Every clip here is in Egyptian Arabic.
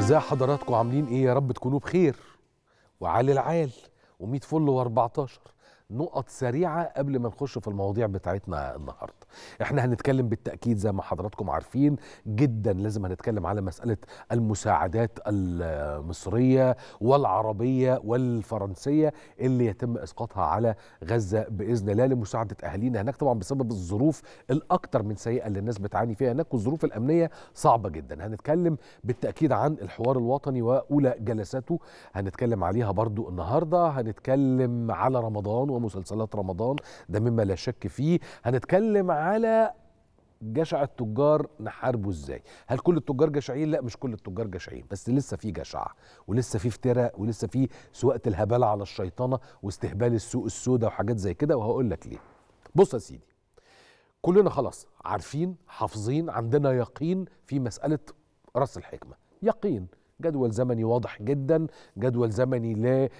ازاي حضراتكم عاملين ايه يا رب تكونوا بخير وعلى العال و100 فل و14 نقط سريعه قبل ما نخش في المواضيع بتاعتنا النهارده احنا هنتكلم بالتاكيد زي ما حضراتكم عارفين جدا لازم هنتكلم على مساله المساعدات المصريه والعربيه والفرنسيه اللي يتم اسقاطها على غزه باذن الله لمساعده اهالينا هناك طبعا بسبب الظروف الاكثر من سيئه اللي الناس بتعاني فيها هناك والظروف الامنيه صعبه جدا هنتكلم بالتاكيد عن الحوار الوطني واولى جلساته هنتكلم عليها برضو النهارده هنتكلم على رمضان ومسلسلات رمضان ده مما لا شك فيه هنتكلم على جشع التجار نحاربه ازاي هل كل التجار جشعين لا مش كل التجار جشعين بس لسه في جشع ولسه في افتراء ولسه في سواقه الهباله على الشيطنه واستهبال السوق السوداء وحاجات زي كده وهقول لك ليه بص يا سيدي كلنا خلاص عارفين حافظين عندنا يقين في مساله راس الحكمه يقين جدول زمني واضح جدا جدول زمني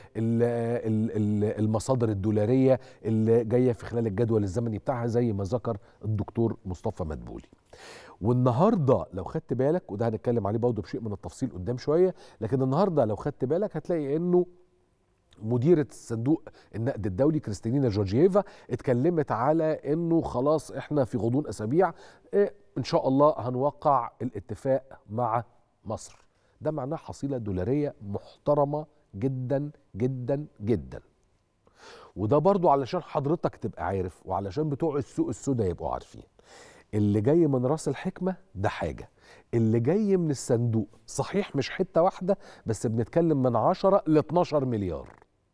للمصادر الدولاريه اللي جايه في خلال الجدول الزمني بتاعها زي ما ذكر الدكتور مصطفى مدبولي والنهارده لو خدت بالك وده هنتكلم عليه برضه بشيء من التفصيل قدام شويه لكن النهارده لو خدت بالك هتلاقي انه مديرة صندوق النقد الدولي كريستالينا جورجييفا اتكلمت على انه خلاص احنا في غضون اسابيع اه ان شاء الله هنوقع الاتفاق مع مصر ده معناه حصيلة دولارية محترمة جدا جدا جدا وده برضو علشان حضرتك تبقى عارف وعلشان بتوع السوق السوداء يبقوا عارفين اللي جاي من راس الحكمة ده حاجة اللي جاي من الصندوق صحيح مش حتة واحدة بس بنتكلم من 10 ل 12 مليار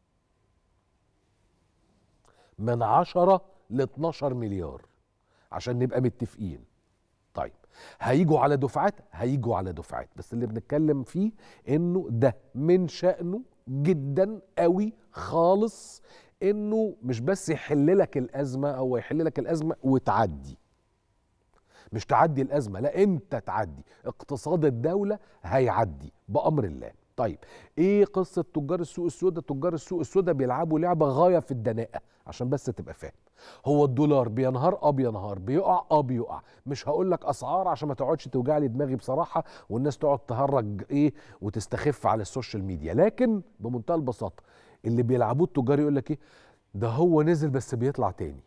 من 10 ل 12 مليار عشان نبقى متفقين طيب هيجوا على دفعات هيجوا على دفعات بس اللي بنتكلم فيه انه ده من شأنه جدا قوي خالص انه مش بس يحل لك الازمه او يحل لك الازمه وتعدي مش تعدي الازمه لا انت تعدي اقتصاد الدوله هيعدي بامر الله طيب ايه قصه تجار السوق السوداء تجار السوق السوداء بيلعبوا لعبه غايه في الدناءه عشان بس تبقى فاهم هو الدولار بينهار اه بينهار بيقع اه بيقع مش هقول لك اسعار عشان ما تقعدش توجع لي دماغي بصراحه والناس تقعد تهرج ايه وتستخف على السوشيال ميديا لكن بمنتهى البساطه اللي بيلعبوه التجار يقول لك ايه ده هو نزل بس بيطلع تاني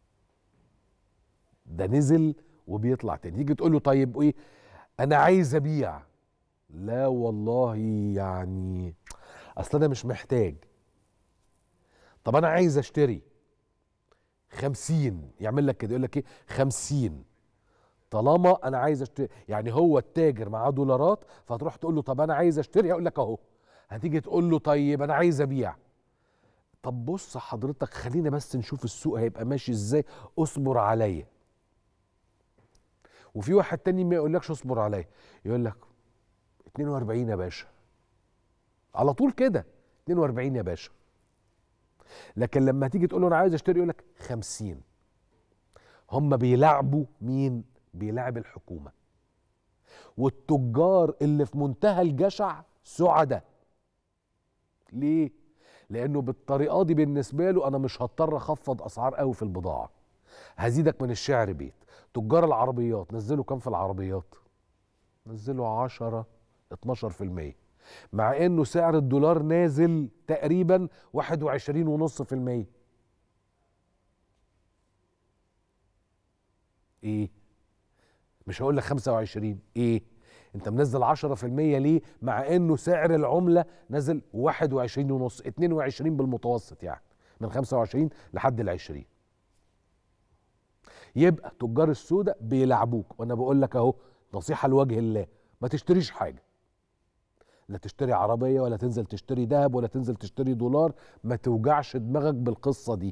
ده نزل وبيطلع تاني يجي تقول له طيب ايه انا عايز ابيع لا والله يعني اصل انا مش محتاج طب انا عايز اشتري خمسين يعمل لك كده يقول لك ايه خمسين طالما انا عايز اشتري يعني هو التاجر معاه دولارات فتروح تقول له طب انا عايز اشتري يقول لك اهو هتيجي تقول له طيب انا عايز ابيع طب بص حضرتك خلينا بس نشوف السوق هيبقى ماشي ازاي اصبر عليا وفي واحد تاني ما يقولكش اصبر عليا يقول لك 42 يا باشا على طول كده 42 يا باشا لكن لما تيجي تقول له انا عايز اشتري يقول لك 50 هم بيلعبوا مين بيلعب الحكومه والتجار اللي في منتهى الجشع سعداء ليه لانه بالطريقه دي بالنسبه له انا مش هضطر اخفض اسعار قوي في البضاعه هزيدك من الشعر بيت تجار العربيات نزلوا كام في العربيات نزلوا 10 12% مع انه سعر الدولار نازل تقريبا 21.5% ايه مش هقول لك 25 ايه انت منزل 10% ليه مع انه سعر العمله نزل 21 ونص 22 بالمتوسط يعني من 25 لحد ال 20 يبقى تجار السوداء بيلعبوك وانا بقول لك اهو نصيحه لوجه الله ما تشتريش حاجه لا تشتري عربيه ولا تنزل تشتري ذهب ولا تنزل تشتري دولار ما توجعش دماغك بالقصه دي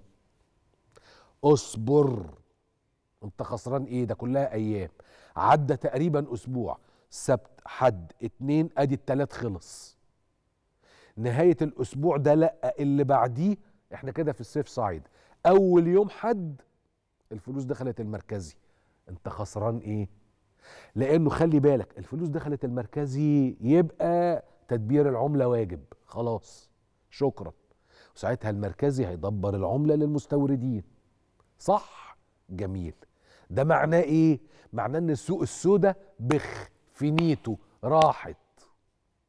اصبر انت خسران ايه ده كلها ايام عدى تقريبا اسبوع سبت حد اتنين ادي التلات خلص نهايه الاسبوع ده لا اللي بعديه احنا كده في السيف سايد اول يوم حد الفلوس دخلت المركزي انت خسران ايه لانه خلي بالك الفلوس دخلت المركزي يبقى تدبير العمله واجب خلاص شكرا وساعتها المركزي هيدبر العمله للمستوردين صح جميل ده معناه ايه معناه ان السوق السوداء بخ فينيتو راحت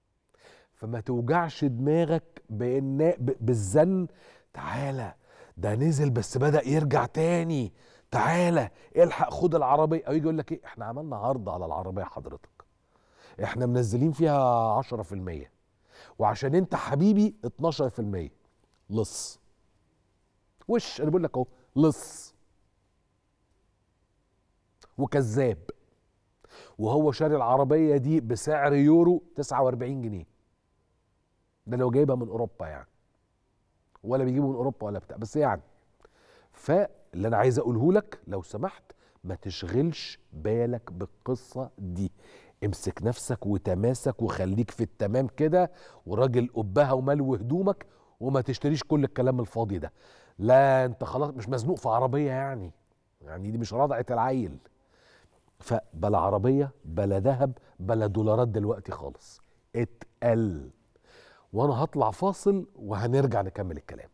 فما توجعش دماغك بان بالزن تعالى ده نزل بس بدأ يرجع تاني تعالى الحق خد العربية او يجي يقول لك ايه احنا عملنا عرض على العربية حضرتك احنا منزلين فيها 10% وعشان انت حبيبي 12% لص وش انا بقول لك اهو لص وكذاب وهو شاري العربية دي بسعر يورو 49 جنيه ده لو جايبها من اوروبا يعني ولا بيجيبوا من اوروبا ولا بتاع بس يعني فاللي انا عايز اقوله لك لو سمحت ما تشغلش بالك بالقصه دي امسك نفسك وتماسك وخليك في التمام كده وراجل قبها وملو هدومك وما تشتريش كل الكلام الفاضي ده لا انت خلاص مش مزنوق في عربيه يعني يعني دي مش رضعه العيل فبلا عربيه بلا ذهب بلا دولارات دلوقتي خالص اتقل وانا هطلع فاصل وهنرجع نكمل الكلام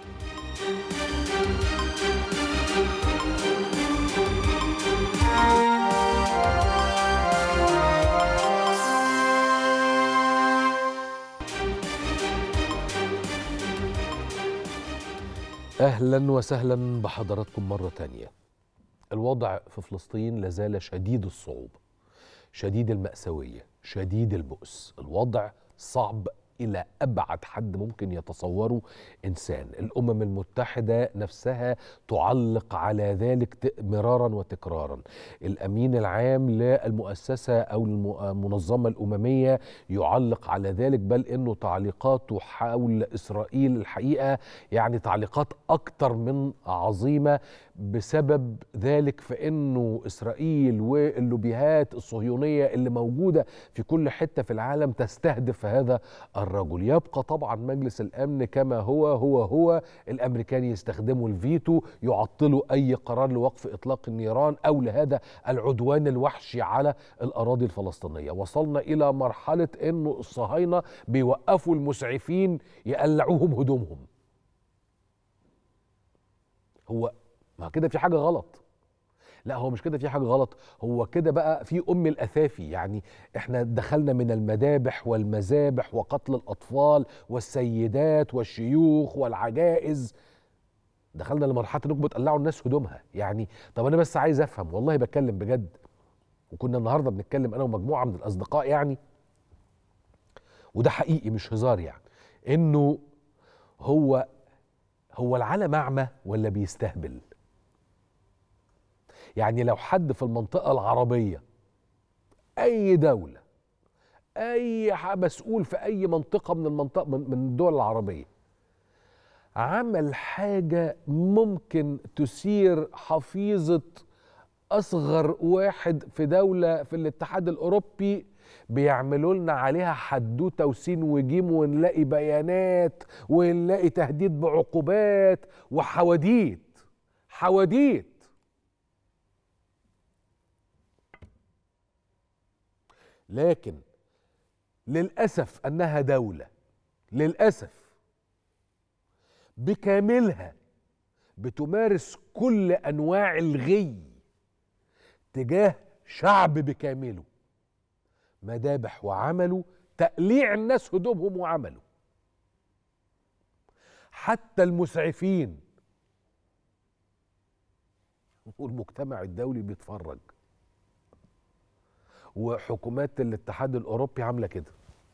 اهلا وسهلا بحضراتكم مره تانيه الوضع في فلسطين لازال شديد الصعوبه شديد الماساويه شديد البؤس الوضع صعب الى ابعد حد ممكن يتصوره انسان الامم المتحده نفسها تعلق على ذلك مرارا وتكرارا الامين العام للمؤسسه او المنظمه الامميه يعلق على ذلك بل انه تعليقاته حول اسرائيل الحقيقه يعني تعليقات اكثر من عظيمه بسبب ذلك فانه اسرائيل واللوبيهات الصهيونيه اللي موجوده في كل حته في العالم تستهدف هذا الرجل يبقى طبعا مجلس الامن كما هو هو هو الامريكان يستخدموا الفيتو يعطلوا اي قرار لوقف اطلاق النيران او لهذا العدوان الوحشي على الاراضي الفلسطينيه وصلنا الى مرحله انه الصهاينه بيوقفوا المسعفين يقلعوهم هدومهم هو ما كده في حاجه غلط لا هو مش كده في حاجه غلط هو كده بقى في ام الاثافي يعني احنا دخلنا من المذابح والمذابح وقتل الاطفال والسيدات والشيوخ والعجائز دخلنا لمرحله انكم بتقلعوا الناس هدومها يعني طب انا بس عايز افهم والله بتكلم بجد وكنا النهارده بنتكلم انا ومجموعه من الاصدقاء يعني وده حقيقي مش هزار يعني انه هو هو العالم اعمى ولا بيستهبل يعني لو حد في المنطقة العربية أي دولة أي مسؤول في أي منطقة من المنطقة من الدول العربية عمل حاجة ممكن تثير حفيظة أصغر واحد في دولة في الاتحاد الأوروبي بيعملوا لنا عليها حدوته وسين وجيم ونلاقي بيانات ونلاقي تهديد بعقوبات وحواديت حواديت لكن للاسف انها دوله للاسف بكاملها بتمارس كل انواع الغي تجاه شعب بكامله مذابح وعملوا تقليع الناس هدومهم وعملوا حتى المسعفين والمجتمع الدولي بيتفرج وحكومات الاتحاد الاوروبي عامله كده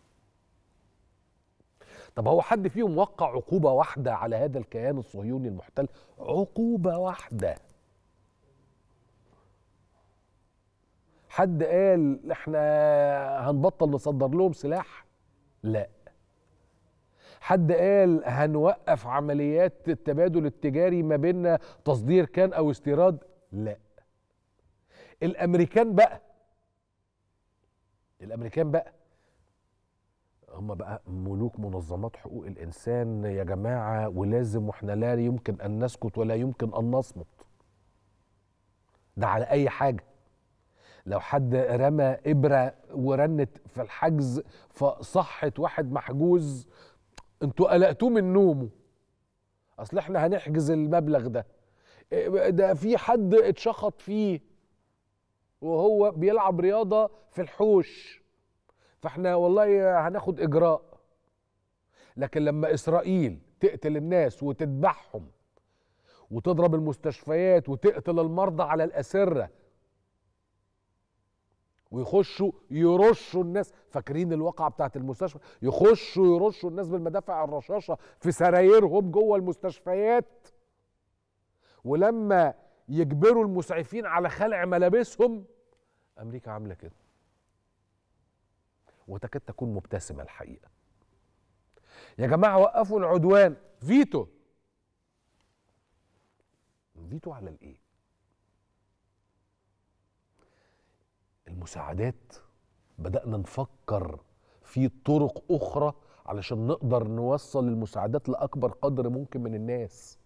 طب هو حد فيهم وقع عقوبه واحده على هذا الكيان الصهيوني المحتل عقوبه واحده حد قال احنا هنبطل نصدر لهم سلاح لا حد قال هنوقف عمليات التبادل التجاري ما بيننا تصدير كان او استيراد لا الامريكان بقى الامريكان بقى هم بقى ملوك منظمات حقوق الانسان يا جماعه ولازم واحنا لا يمكن ان نسكت ولا يمكن ان نصمت ده على اي حاجه لو حد رمى ابره ورنت في الحجز فصحت واحد محجوز انتوا قلقتوه من نومه اصل احنا هنحجز المبلغ ده ده في حد اتشخط فيه وهو بيلعب رياضه في الحوش فاحنا والله هناخد اجراء لكن لما اسرائيل تقتل الناس وتذبحهم وتضرب المستشفيات وتقتل المرضى على الاسره ويخشوا يرشوا الناس فاكرين الواقعه بتاعت المستشفى يخشوا يرشوا الناس بالمدافع الرشاشه في سرايرهم جوه المستشفيات ولما يجبروا المسعفين على خلع ملابسهم امريكا عامله كده وتكاد تكون مبتسمه الحقيقه يا جماعه وقفوا العدوان فيتو فيتو على الايه المساعدات بدانا نفكر في طرق اخرى علشان نقدر نوصل المساعدات لاكبر قدر ممكن من الناس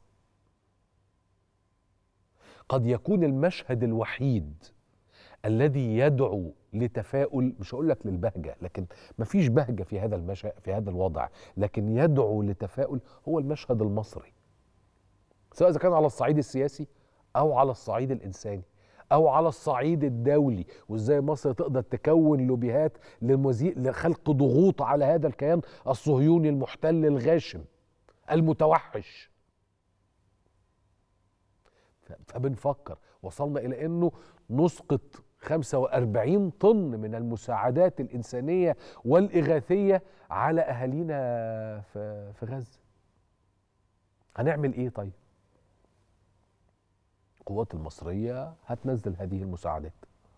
قد يكون المشهد الوحيد الذي يدعو لتفاؤل مش هقول لك للبهجه لكن مفيش بهجه في هذا المشهد في هذا الوضع لكن يدعو لتفاؤل هو المشهد المصري سواء اذا كان على الصعيد السياسي او على الصعيد الانساني او على الصعيد الدولي وازاي مصر تقدر تكون لوبيهات للمزيد لخلق ضغوط على هذا الكيان الصهيوني المحتل الغاشم المتوحش فبنفكر وصلنا الى انه نسقط 45 طن من المساعدات الانسانيه والاغاثيه على اهالينا في في غزه هنعمل ايه طيب القوات المصريه هتنزل هذه المساعدات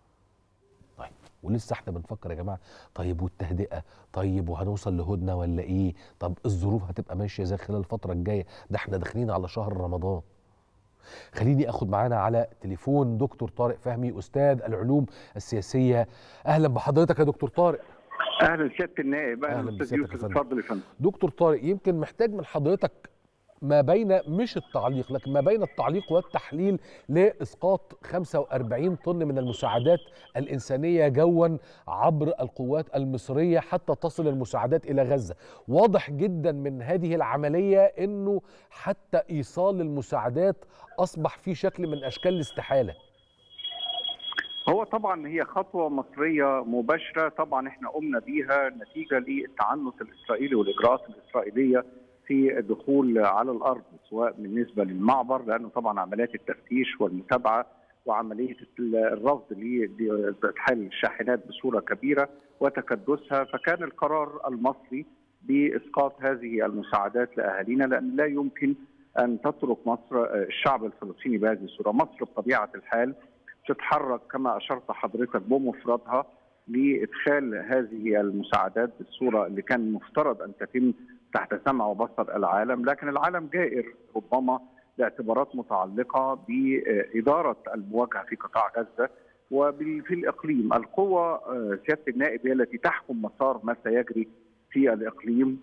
طيب ولسه احنا بنفكر يا جماعه طيب والتهدئه طيب وهنوصل لهدنه ولا ايه طب الظروف هتبقى ماشيه زي خلال الفتره الجايه ده احنا داخلين على شهر رمضان خليني اخد معانا على تليفون دكتور طارق فهمي استاذ العلوم السياسيه اهلا بحضرتك يا دكتور طارق اهلا سياده النائب اهلا استاذ يوسف اتفضل يا فندم دكتور طارق يمكن محتاج من حضرتك ما بين مش التعليق لكن ما بين التعليق والتحليل لاسقاط 45 طن من المساعدات الانسانيه جوا عبر القوات المصريه حتى تصل المساعدات الى غزه واضح جدا من هذه العمليه انه حتى ايصال المساعدات اصبح في شكل من اشكال الاستحاله هو طبعا هي خطوه مصريه مباشره طبعا احنا قمنا بيها نتيجه للتعنت الاسرائيلي والاجراءات الاسرائيليه في الدخول على الارض سواء بالنسبه للمعبر لانه طبعا عمليات التفتيش والمتابعه وعمليه الرفض لادخال الشاحنات بصوره كبيره وتكدسها فكان القرار المصري باسقاط هذه المساعدات لاهالينا لان لا يمكن ان تترك مصر الشعب الفلسطيني بهذه الصوره، مصر بطبيعه الحال تتحرك كما اشرت حضرتك بمفردها لادخال هذه المساعدات بالصوره اللي كان مفترض ان تتم تحت سمع وبصر العالم لكن العالم جائر ربما لاعتبارات متعلقه باداره المواجهه في قطاع غزه وفي الاقليم القوى سياده النائب هي التي تحكم مسار ما سيجري في الاقليم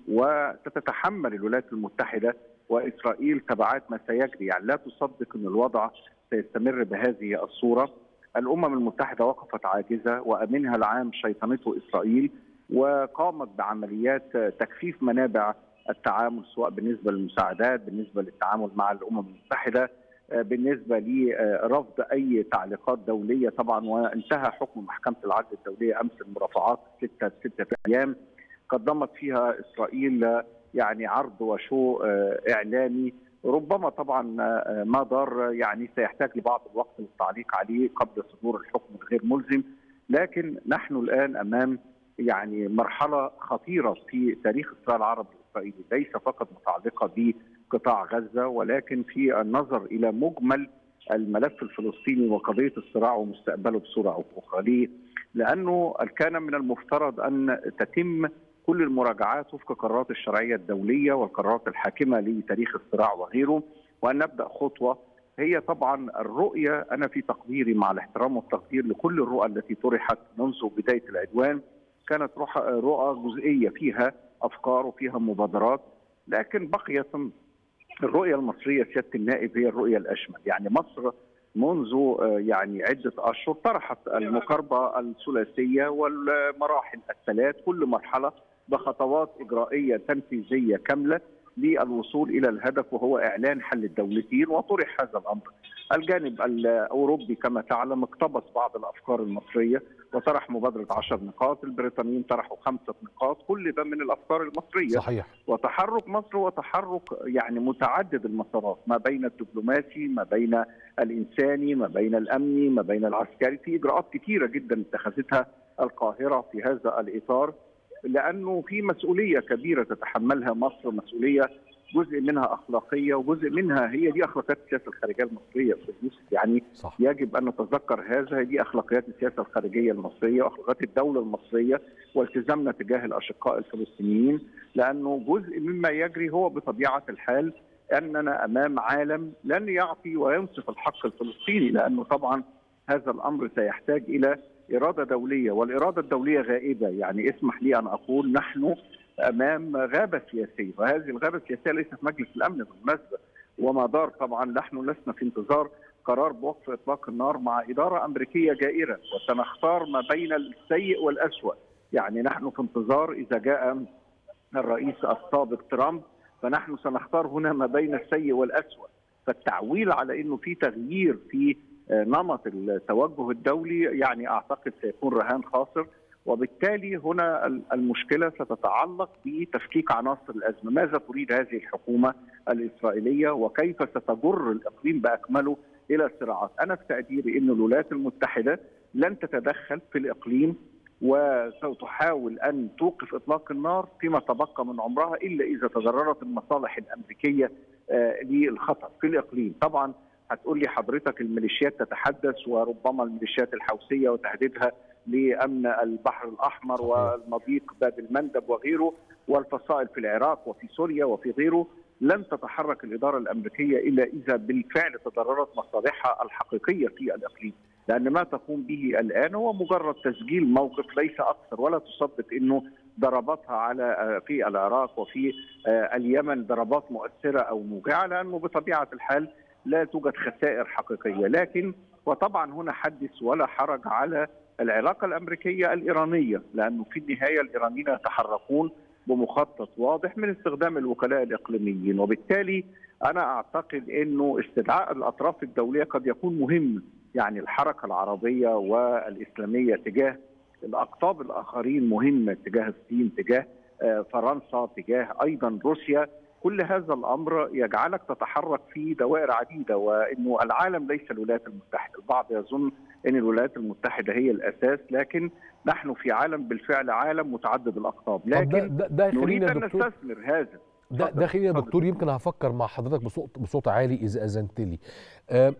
وتتحمل الولايات المتحده واسرائيل تبعات ما سيجري يعني لا تصدق ان الوضع سيستمر بهذه الصوره الامم المتحده وقفت عاجزه وامنها العام شيطنته اسرائيل وقامت بعمليات تكثيف منابع التعامل سواء بالنسبه للمساعدات بالنسبه للتعامل مع الامم المتحده بالنسبه لرفض اي تعليقات دوليه طبعا وانتهى حكم محكمه العدل الدوليه امس المرافعات سته سته ايام قدمت فيها اسرائيل يعني عرض وشو اعلامي ربما طبعا ما دار يعني سيحتاج لبعض الوقت للتعليق عليه قبل صدور الحكم الغير ملزم لكن نحن الان امام يعني مرحله خطيره في تاريخ الصراع العربي الاسرائيلي ليس فقط متعلقه بقطاع غزه ولكن في النظر الى مجمل الملف الفلسطيني وقضيه الصراع ومستقبله بصوره او اخرى ليه؟ لانه كان من المفترض ان تتم كل المراجعات وفق قرارات الشرعيه الدوليه والقرارات الحاكمه لتاريخ الصراع وغيره وان نبدا خطوه هي طبعا الرؤيه انا في تقديري مع الاحترام والتقدير لكل الرؤى التي طرحت منذ بدايه العدوان كانت رؤى جزئيه فيها افكار وفيها مبادرات لكن بقيت الرؤيه المصريه سياده النائب هي الرؤيه الاشمل يعني مصر منذ يعني عده اشهر طرحت المقاربه الثلاثيه والمراحل الثلاث كل مرحله بخطوات اجرائيه تنفيذيه كامله للوصول الى الهدف وهو اعلان حل الدولتين وطرح هذا الامر. الجانب الاوروبي كما تعلم اقتبس بعض الافكار المصريه وطرح مبادره 10 نقاط، البريطانيين طرحوا خمسه نقاط، كل ده من الافكار المصريه. صحيح وتحرك مصر هو تحرك يعني متعدد المسارات ما بين الدبلوماسي ما بين الانساني ما بين الامني ما بين العسكري في اجراءات كثيره جدا اتخذتها القاهره في هذا الاطار لانه في مسؤوليه كبيره تتحملها مصر مسؤوليه جزء منها اخلاقيه وجزء منها هي دي اخلاقيات السياسه الخارجيه المصريه استاذ يوسف يعني صح يجب ان نتذكر هذا هي دي اخلاقيات السياسه الخارجيه المصريه واخلاقيات الدوله المصريه والتزامنا تجاه الاشقاء الفلسطينيين لانه جزء مما يجري هو بطبيعه الحال اننا امام عالم لن يعطي وينصف الحق الفلسطيني لانه طبعا هذا الامر سيحتاج الى اراده دوليه والاراده الدوليه غائبه يعني اسمح لي ان اقول نحن امام غابه سياسيه وهذه الغابه السياسيه ليست مجلس الامن بالمناسبه وما دار طبعا نحن لسنا في انتظار قرار بوقف اطلاق النار مع اداره امريكيه جائره وسنختار ما بين السيء والاسوأ يعني نحن في انتظار اذا جاء الرئيس السابق ترامب فنحن سنختار هنا ما بين السيء والاسوأ فالتعويل على انه في تغيير في نمط التوجه الدولي يعني اعتقد سيكون رهان خاسر وبالتالي هنا المشكله ستتعلق بتفكيك عناصر الازمه، ماذا تريد هذه الحكومه الاسرائيليه وكيف ستجر الاقليم باكمله الى صراعات، انا في تقديري ان الولايات المتحده لن تتدخل في الاقليم وستحاول ان توقف اطلاق النار فيما تبقى من عمرها الا اذا تضررت المصالح الامريكيه للخطر في الاقليم، طبعا هتقول لي حضرتك الميليشيات تتحدث وربما الميليشيات الحوثيه وتهديدها لامن البحر الاحمر صحيح. والمضيق باب المندب وغيره والفصائل في العراق وفي سوريا وفي غيره لن تتحرك الاداره الامريكيه الا اذا بالفعل تضررت مصالحها الحقيقيه في الاقليم، لان ما تقوم به الان هو مجرد تسجيل موقف ليس اكثر ولا تصدق انه ضرباتها على في العراق وفي اليمن ضربات مؤثره او موجعه لانه بطبيعه الحال لا توجد خسائر حقيقيه، لكن وطبعا هنا حدث ولا حرج على العلاقه الامريكيه الايرانيه لانه في النهايه الايرانيين يتحركون بمخطط واضح من استخدام الوكلاء الاقليميين وبالتالي انا اعتقد انه استدعاء الاطراف الدوليه قد يكون مهم يعني الحركه العربيه والاسلاميه تجاه الاقطاب الاخرين مهمه تجاه الصين تجاه فرنسا تجاه ايضا روسيا كل هذا الامر يجعلك تتحرك في دوائر عديده وانه العالم ليس الولايات المتحده، البعض يظن ان الولايات المتحده هي الاساس لكن نحن في عالم بالفعل عالم متعدد الاقطاب، طب ده لكن ده, ده نريد يخليني يا ان دكتور نستثمر هذا ده اتفضل، ده خليني يا اتفضل. دكتور يمكن هفكر مع حضرتك بصوت بصوت عالي اذا اذنت لي. آه،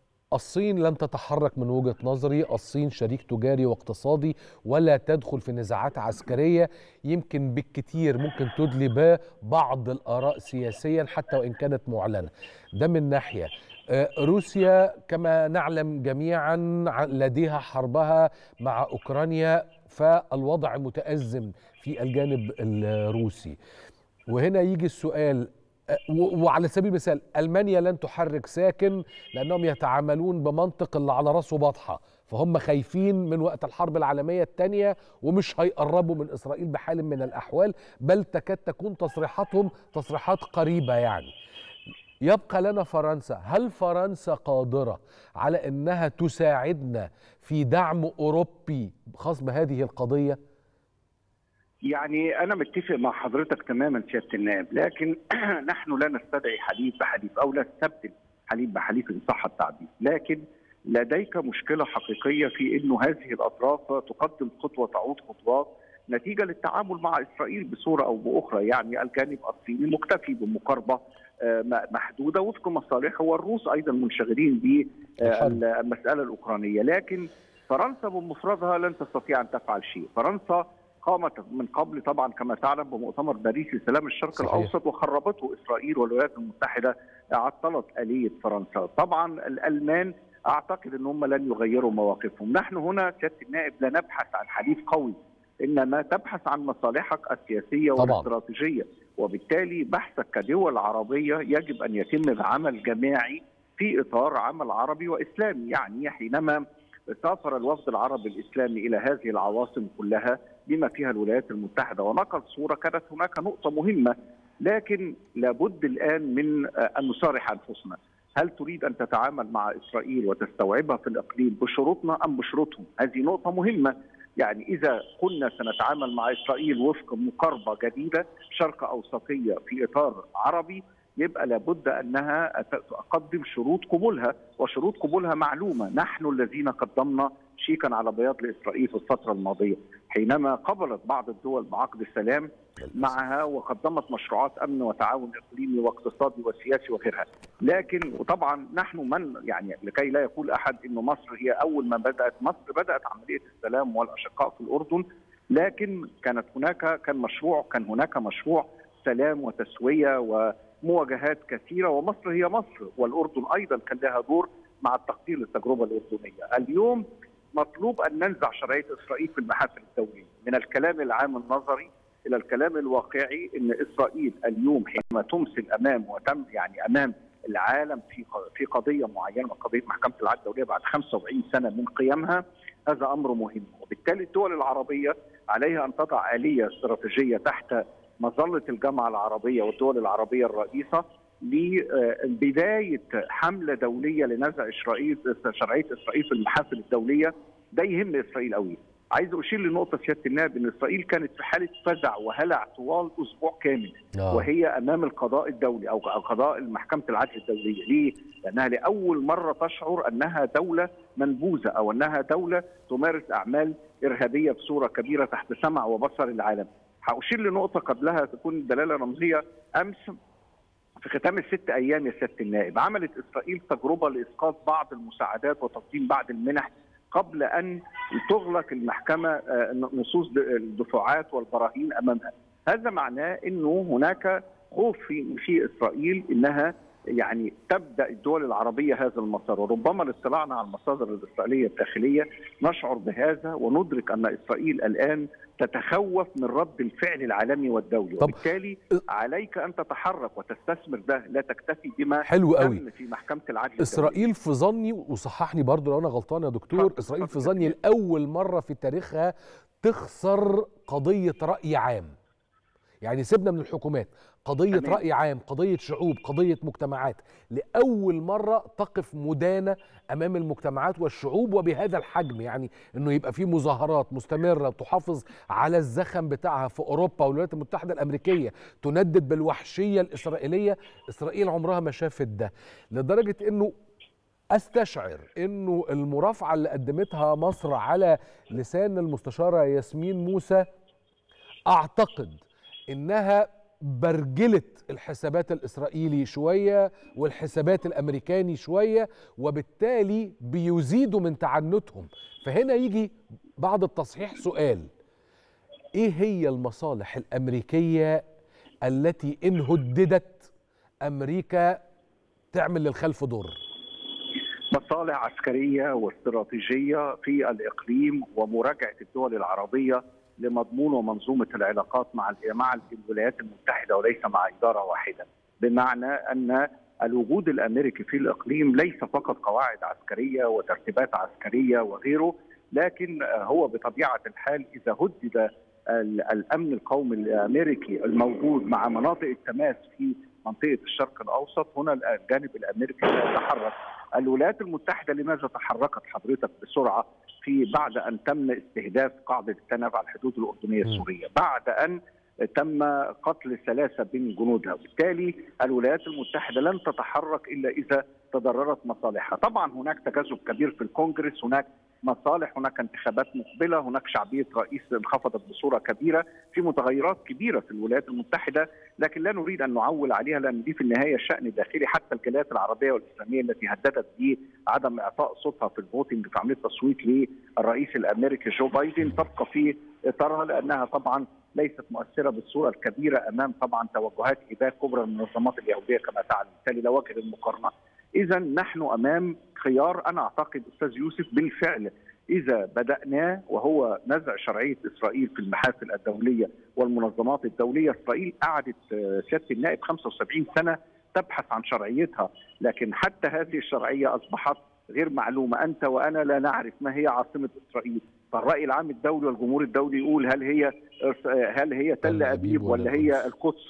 الصين لن تتحرك من وجهه نظري، الصين شريك تجاري واقتصادي ولا تدخل في نزاعات عسكريه يمكن بالكثير ممكن تدلي ببعض الاراء سياسيا حتى وان كانت معلنه. ده من ناحيه. آه، روسيا كما نعلم جميعا ع- لديها حربها مع اوكرانيا فالوضع متازم في الجانب الروسي. وهنا يجي السؤال أه، و- وعلى سبيل المثال المانيا لن تحرك ساكن لانهم يتعاملون بمنطق اللي على راسه بطحه فهم خايفين من وقت الحرب العالميه الثانيه ومش هيقربوا من اسرائيل بحال من الاحوال بل تكاد تكون تصريحاتهم تصريحات قريبه يعني يبقى لنا فرنسا هل فرنسا قادره على انها تساعدنا في دعم اوروبي خاص بهذه القضيه يعني انا متفق مع حضرتك تماما سياده النائب لكن نحن لا نستدعي حليف بحليف او لا نستبدل حليف بحليف ان صح التعبير لكن لديك مشكله حقيقيه في انه هذه الاطراف تقدم خطوه تعود خطوات نتيجه للتعامل مع اسرائيل بصوره او باخرى يعني الجانب الصيني مكتفي بمقاربه آه، محدوده وفق مصالحه والروس ايضا منشغلين الحرب. بالمساله الاوكرانيه لكن فرنسا بمفردها لن تستطيع ان تفعل شيء فرنسا قامت من قبل طبعا كما تعلم بمؤتمر باريس لسلام الشرق صحيح. الاوسط وخربته اسرائيل والولايات المتحده عطلت اليه فرنسا، طبعا الالمان اعتقد ان هم لن يغيروا مواقفهم، نحن هنا سياده النائب لا نبحث عن حليف قوي انما تبحث عن مصالحك السياسيه طبعاً. والاستراتيجيه، وبالتالي بحثك كدول عربيه يجب ان يتم بعمل جماعي في اطار عمل عربي واسلامي، يعني حينما سافر الوفد العربي الاسلامي الى هذه العواصم كلها بما فيها الولايات المتحده ونقل صوره كانت هناك نقطه مهمه لكن لابد الان من ان نصارح انفسنا هل تريد ان تتعامل مع اسرائيل وتستوعبها في الاقليم بشروطنا ام بشروطهم؟ هذه نقطه مهمه يعني اذا قلنا سنتعامل مع اسرائيل وفق مقاربه جديده شرق اوسطيه في اطار عربي يبقى لابد انها تقدم شروط قبولها وشروط قبولها معلومه نحن الذين قدمنا شيكا على بياض لاسرائيل في الفتره الماضيه حينما قبلت بعض الدول بعقد السلام معها وقدمت مشروعات امن وتعاون اقليمي واقتصادي وسياسي وغيرها لكن وطبعا نحن من يعني لكي لا يقول احد انه مصر هي اول ما بدات مصر بدات عمليه السلام والاشقاء في الاردن لكن كانت هناك كان مشروع كان هناك مشروع سلام وتسويه ومواجهات كثيره ومصر هي مصر والاردن ايضا كان لها دور مع التقدير للتجربه الاردنيه. اليوم مطلوب ان ننزع شرعيه اسرائيل في المحافل الدوليه من الكلام العام النظري الى الكلام الواقعي ان اسرائيل اليوم حينما تمثل امام وتم يعني امام العالم في في قضيه معينه قضيه محكمه العدل الدوليه بعد 75 سنه من قيامها هذا امر مهم وبالتالي الدول العربيه عليها ان تضع اليه استراتيجيه تحت مظله الجامعه العربيه والدول العربيه الرئيسه لبدايه حمله دوليه لنزع اسرائيل شرعيه اسرائيل في المحافل الدوليه ده يهم اسرائيل قوي. عايز اشير لنقطه سياده النائب ان اسرائيل كانت في حاله فزع وهلع طوال اسبوع كامل آه. وهي امام القضاء الدولي او قضاء محكمه العدل الدوليه، ليه؟ لانها لاول مره تشعر انها دوله منبوذه او انها دوله تمارس اعمال ارهابيه بصوره كبيره تحت سمع وبصر العالم. هاشير لنقطه قبلها تكون دلاله رمزيه امس في ختام الست ايام يا سياده النائب عملت اسرائيل تجربه لاسقاط بعض المساعدات وتقديم بعض المنح قبل ان تغلق المحكمه آه، نصوص الدفعات والبراهين امامها هذا معناه انه هناك خوف في في اسرائيل انها يعني تبدا الدول العربيه هذا المسار وربما الاطلاعنا على المصادر الاسرائيليه الداخليه نشعر بهذا وندرك ان اسرائيل الان تتخوف من رد الفعل العالمي والدولي طب- وبالتالي عليك ان تتحرك وتستثمر ده لا تكتفي بما حلو قوي تم في محكمه العدل الدولية. اسرائيل في ظني وصححني برضو لو انا غلطان يا دكتور اتفضل، اسرائيل في اتفضل. ظني لاول مره في تاريخها تخسر قضيه راي عام يعني سيبنا من الحكومات قضيه تمام. راي عام قضيه شعوب قضيه مجتمعات لاول مره تقف مدانه امام المجتمعات والشعوب وبهذا الحجم يعني انه يبقى في مظاهرات مستمره تحافظ على الزخم بتاعها في اوروبا والولايات المتحده الامريكيه تندد بالوحشيه الاسرائيليه اسرائيل عمرها ما شافت ده لدرجه انه استشعر انه المرافعه اللي قدمتها مصر على لسان المستشاره ياسمين موسى اعتقد انها برجلت الحسابات الاسرائيلي شويه والحسابات الامريكاني شويه وبالتالي بيزيدوا من تعنتهم فهنا يجي بعد التصحيح سؤال ايه هي المصالح الامريكيه التي ان هددت امريكا تعمل للخلف ضر مصالح عسكريه واستراتيجيه في الاقليم ومراجعه الدول العربيه لمضمون ومنظومه العلاقات مع مع الولايات المتحده وليس مع اداره واحده بمعنى ان الوجود الامريكي في الاقليم ليس فقط قواعد عسكريه وترتيبات عسكريه وغيره لكن هو بطبيعه الحال اذا هدد ال- الامن القومي الامريكي الموجود مع مناطق التماس في منطقه الشرق الاوسط هنا الجانب الامريكي يتحرك الولايات المتحده لماذا تحركت حضرتك بسرعه في بعد ان تم استهداف قاعده التنف على الحدود الاردنيه م. السوريه بعد ان تم قتل ثلاثه من جنودها وبالتالي الولايات المتحده لن تتحرك الا اذا تضررت مصالحها طبعا هناك تجاذب كبير في الكونجرس هناك مصالح هناك انتخابات مقبله هناك شعبيه رئيس انخفضت بصوره كبيره في متغيرات كبيره في الولايات المتحده لكن لا نريد ان نعول عليها لان دي في النهايه شان داخلي حتى الجاليات العربيه والاسلاميه التي هددت بعدم اعطاء صوتها في الفوتنج في عمليه التصويت للرئيس الامريكي جو بايدن تبقى في اطارها لانها طبعا ليست مؤثره بالصوره الكبيره امام طبعا توجهات اباء كبرى المنظمات اليهوديه كما تعلم بالتالي لا وجه للمقارنه اذا نحن امام خيار انا اعتقد استاذ يوسف بالفعل اذا بداناه وهو نزع شرعيه اسرائيل في المحافل الدوليه والمنظمات الدوليه اسرائيل قعدت آه، سياده النائب 75 سنه تبحث عن شرعيتها لكن حتى هذه الشرعيه اصبحت غير معلومه انت وانا لا نعرف ما هي عاصمه اسرائيل فالراي العام الدولي والجمهور الدولي يقول هل هي هل هي تل تل أبيب ابيب ولا ولا هي القدس؟ القدس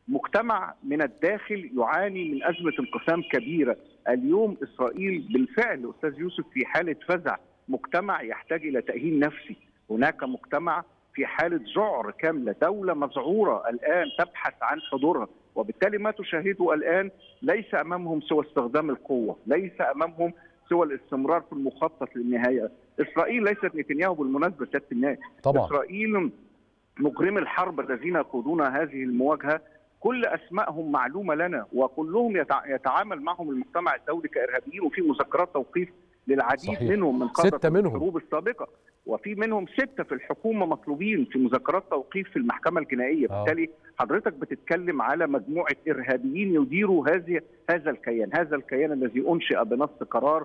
مجتمع من الداخل يعاني من ازمه انقسام كبيره، اليوم اسرائيل بالفعل استاذ يوسف في حاله فزع، مجتمع يحتاج الى تاهيل نفسي، هناك مجتمع في حاله ذعر كامله، دوله مذعوره الان تبحث عن حضورها، وبالتالي ما تشاهده الان ليس امامهم سوى استخدام القوه، ليس امامهم سوى الاستمرار في المخطط للنهايه، اسرائيل ليست نتنياهو بالمناسبه سياده الناس، طبعا اسرائيل مجرمي الحرب الذين يقودون هذه المواجهه كل اسمائهم معلومه لنا وكلهم يتعامل معهم المجتمع الدولي كارهابيين وفي مذكرات توقيف للعديد صحيح. منهم من قاده ستة منهم. الحروب السابقه وفي منهم سته في الحكومه مطلوبين في مذكرات توقيف في المحكمه الجنائيه آه. بالتالي حضرتك بتتكلم على مجموعه ارهابيين يديروا هذه هذا الكيان هذا الكيان الذي انشئ بنص قرار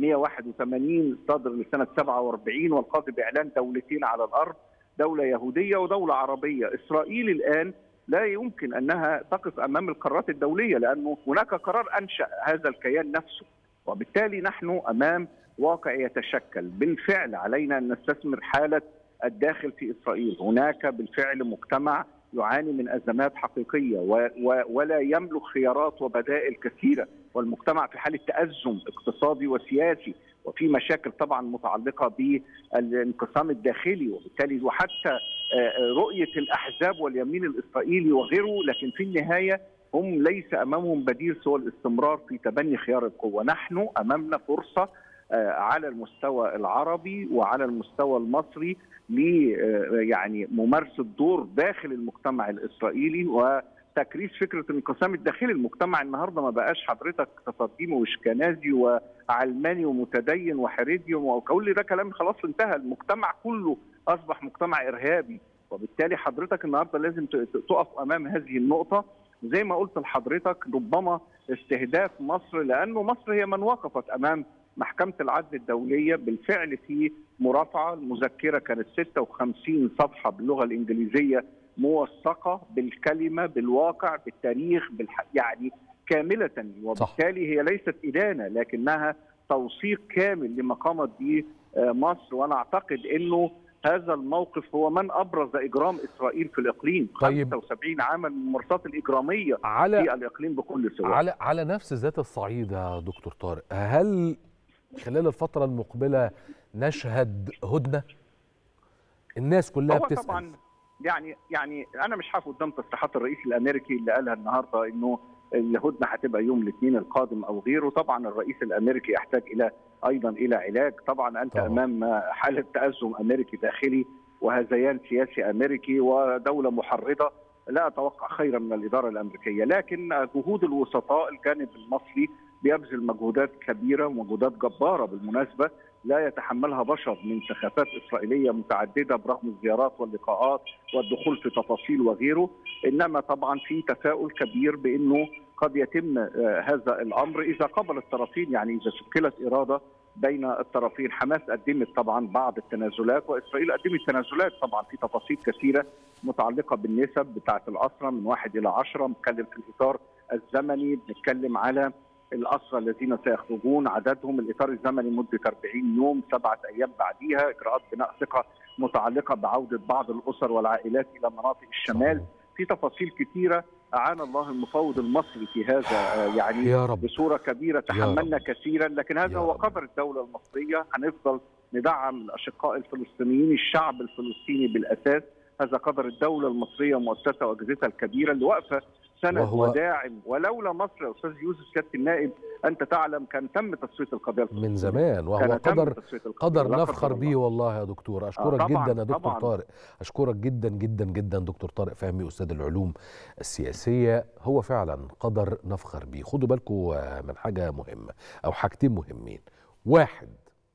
181 صادر لسنه 47 والقاضي باعلان دولتين على الارض دوله يهوديه ودوله عربيه اسرائيل الان لا يمكن انها تقف امام القرارات الدوليه لانه هناك قرار انشا هذا الكيان نفسه وبالتالي نحن امام واقع يتشكل بالفعل علينا ان نستثمر حاله الداخل في اسرائيل هناك بالفعل مجتمع يعاني من ازمات حقيقيه و و ولا يملك خيارات وبدائل كثيره والمجتمع في حاله تازم اقتصادي وسياسي وفي مشاكل طبعا متعلقه بالانقسام الداخلي وبالتالي وحتى رؤيه الاحزاب واليمين الاسرائيلي وغيره لكن في النهايه هم ليس امامهم بديل سوى الاستمرار في تبني خيار القوه، نحن امامنا فرصه على المستوى العربي وعلى المستوى المصري ل يعني ممارسه دور داخل المجتمع الاسرائيلي وتكريس فكره الانقسام الداخلي، المجتمع النهارده ما بقاش حضرتك تصديمي واشكنازي وعلماني ومتدين وحريديوم وكل ده كلام خلاص انتهى، المجتمع كله اصبح مجتمع ارهابي وبالتالي حضرتك النهارده لازم تقف امام هذه النقطه زي ما قلت لحضرتك ربما استهداف مصر لانه مصر هي من وقفت امام محكمه العدل الدوليه بالفعل في مرافعه المذكره كانت 56 صفحه باللغه الانجليزيه موثقه بالكلمه بالواقع بالتاريخ بالح... يعني كامله وبالتالي هي ليست ادانه لكنها توثيق كامل لما قامت به مصر وانا اعتقد انه هذا الموقف هو من ابرز اجرام اسرائيل في الاقليم طيب 75 عاما من الممارسات الاجراميه على في الاقليم بكل سواء على على نفس ذات الصعيد يا دكتور طارق هل خلال الفتره المقبله نشهد هدنه الناس كلها هو بتسال طبعا يعني يعني انا مش هقف قدام تصريحات الرئيس الامريكي اللي قالها النهارده انه الهدنه هتبقى يوم الاثنين القادم او غيره طبعا الرئيس الامريكي يحتاج الى ايضا الى علاج طبعا انت طبعا. طبعا. امام حاله تازم امريكي داخلي وهذيان سياسي امريكي ودوله محرضه لا اتوقع خيرا من الاداره الامريكيه لكن جهود الوسطاء الجانب المصري بيبذل مجهودات كبيره ومجهودات جباره بالمناسبه لا يتحملها بشر من سخافات اسرائيليه متعدده برغم الزيارات واللقاءات والدخول في تفاصيل وغيره انما طبعا في تفاؤل كبير بانه قد يتم هذا الامر اذا قبل الطرفين يعني اذا شكلت اراده بين الطرفين حماس قدمت طبعا بعض التنازلات واسرائيل قدمت تنازلات طبعا في تفاصيل كثيره متعلقه بالنسب بتاعه الاسرى من واحد الى عشرة بنتكلم في الاطار الزمني بنتكلم على الاسرى الذين سيخرجون عددهم الاطار الزمني مده 40 يوم سبعه ايام بعديها اجراءات بناء ثقه متعلقه بعوده بعض الاسر والعائلات الى مناطق الشمال في تفاصيل كثيره اعان الله المفوض المصري في هذا يعني يا رب. بصوره كبيره تحملنا كثيرا لكن هذا يا هو رب. قدر الدوله المصريه هنفضل ندعم الاشقاء الفلسطينيين الشعب الفلسطيني بالاساس هذا قدر الدوله المصريه ومؤسساتها واجهزتها الكبيره اللي واقفه سند وهو- وداعم ولولا مصر يا استاذ يوسف سياده النائب انت تعلم كان تم تصفيه القضيه من الفلسطينية. زمان وهو كان تم قدر تصفية القضية، قدر لا نفخر قدر بيه الله. والله يا دكتور اشكرك طبعاً، جدا يا دكتور طبعاً. طارق اشكرك جدا جدا جدا دكتور طارق فهمي استاذ العلوم السياسيه هو فعلا قدر نفخر بيه خدوا بالكم من حاجه مهمه او حاجتين مهمين واحد